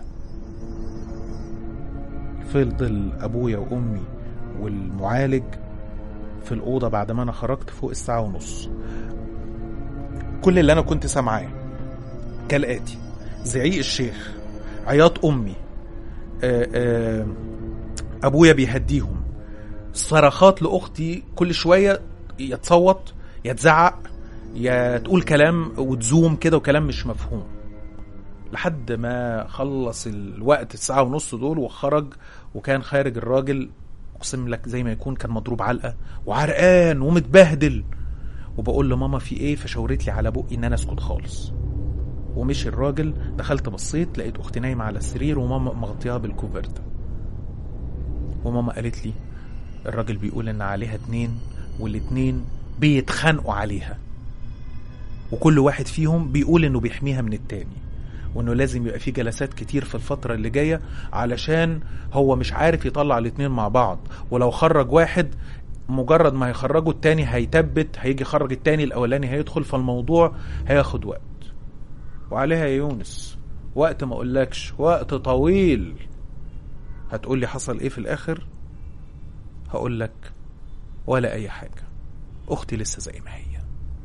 فضل ابويا وامي والمعالج في الاوضه بعد ما انا خرجت فوق الساعه ونص كل اللي انا كنت سامعاه كالاتي زعيق الشيخ عياط امي آآ آآ ابويا بيهديهم صرخات لاختي كل شويه يتصوت يتزعق يا تقول كلام وتزوم كده وكلام مش مفهوم لحد ما خلص الوقت الساعة ونص دول وخرج وكان خارج الراجل اقسم لك زي ما يكون كان مضروب علقة وعرقان ومتبهدل وبقول لماما في ايه فشاورت لي على بقي ان انا اسكت خالص ومشي الراجل دخلت بصيت لقيت اختي نايمة على السرير وماما مغطياها بالكوفرت وماما قالت لي الراجل بيقول ان عليها اتنين والاتنين بيتخانقوا عليها وكل واحد فيهم بيقول انه بيحميها من التاني وانه لازم يبقى في جلسات كتير في الفترة اللي جاية علشان هو مش عارف يطلع الاتنين مع بعض ولو خرج واحد مجرد ما هيخرجوا التاني هيتبت هيجي يخرج التاني الاولاني هيدخل فالموضوع هياخد وقت وعليها يا يونس وقت ما اقولكش وقت طويل هتقول لي حصل ايه في الاخر هقول لك ولا اي حاجة اختي لسه زي ما هي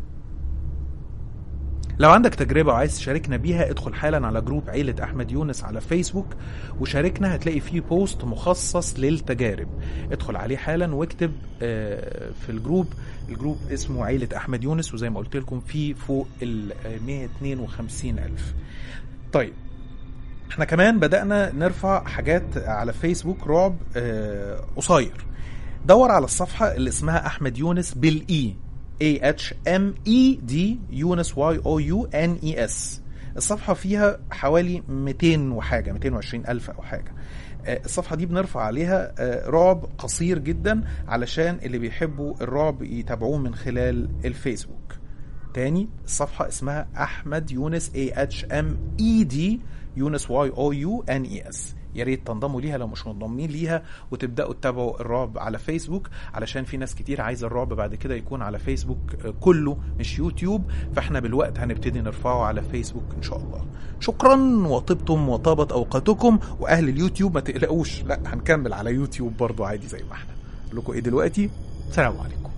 لو عندك تجربة وعايز تشاركنا بيها ادخل حالا على جروب عيلة أحمد يونس على فيسبوك وشاركنا هتلاقي فيه بوست مخصص للتجارب ادخل عليه حالا واكتب آه، في الجروب الجروب اسمه عيلة أحمد يونس وزي ما قلت لكم فيه فوق ال 152 ألف طيب احنا كمان بدأنا نرفع حاجات على فيسبوك رعب آه، قصير دور على الصفحة اللي اسمها أحمد يونس بالإي A H M E D يونس Y O U N E S الصفحة فيها حوالي 200 وحاجة 220 ألف أو حاجة آه، الصفحة دي بنرفع عليها آه، رعب قصير جدا علشان اللي بيحبوا الرعب يتابعوه من خلال الفيسبوك تاني الصفحة اسمها أحمد يونس A H M E D يونس Y O U N E S يا ريت تنضموا ليها لو مش منضمين ليها وتبداوا تتابعوا الرعب على فيسبوك علشان في ناس كتير عايزه الرعب بعد كده يكون على فيسبوك آه، كله مش يوتيوب فاحنا بالوقت هنبتدي نرفعه على فيسبوك ان شاء الله شكرا وطبتم وطابت اوقاتكم واهل اليوتيوب ما تقلقوش لا هنكمل على يوتيوب برضو عادي زي ما احنا أقول لكم ايه دلوقتي سلام عليكم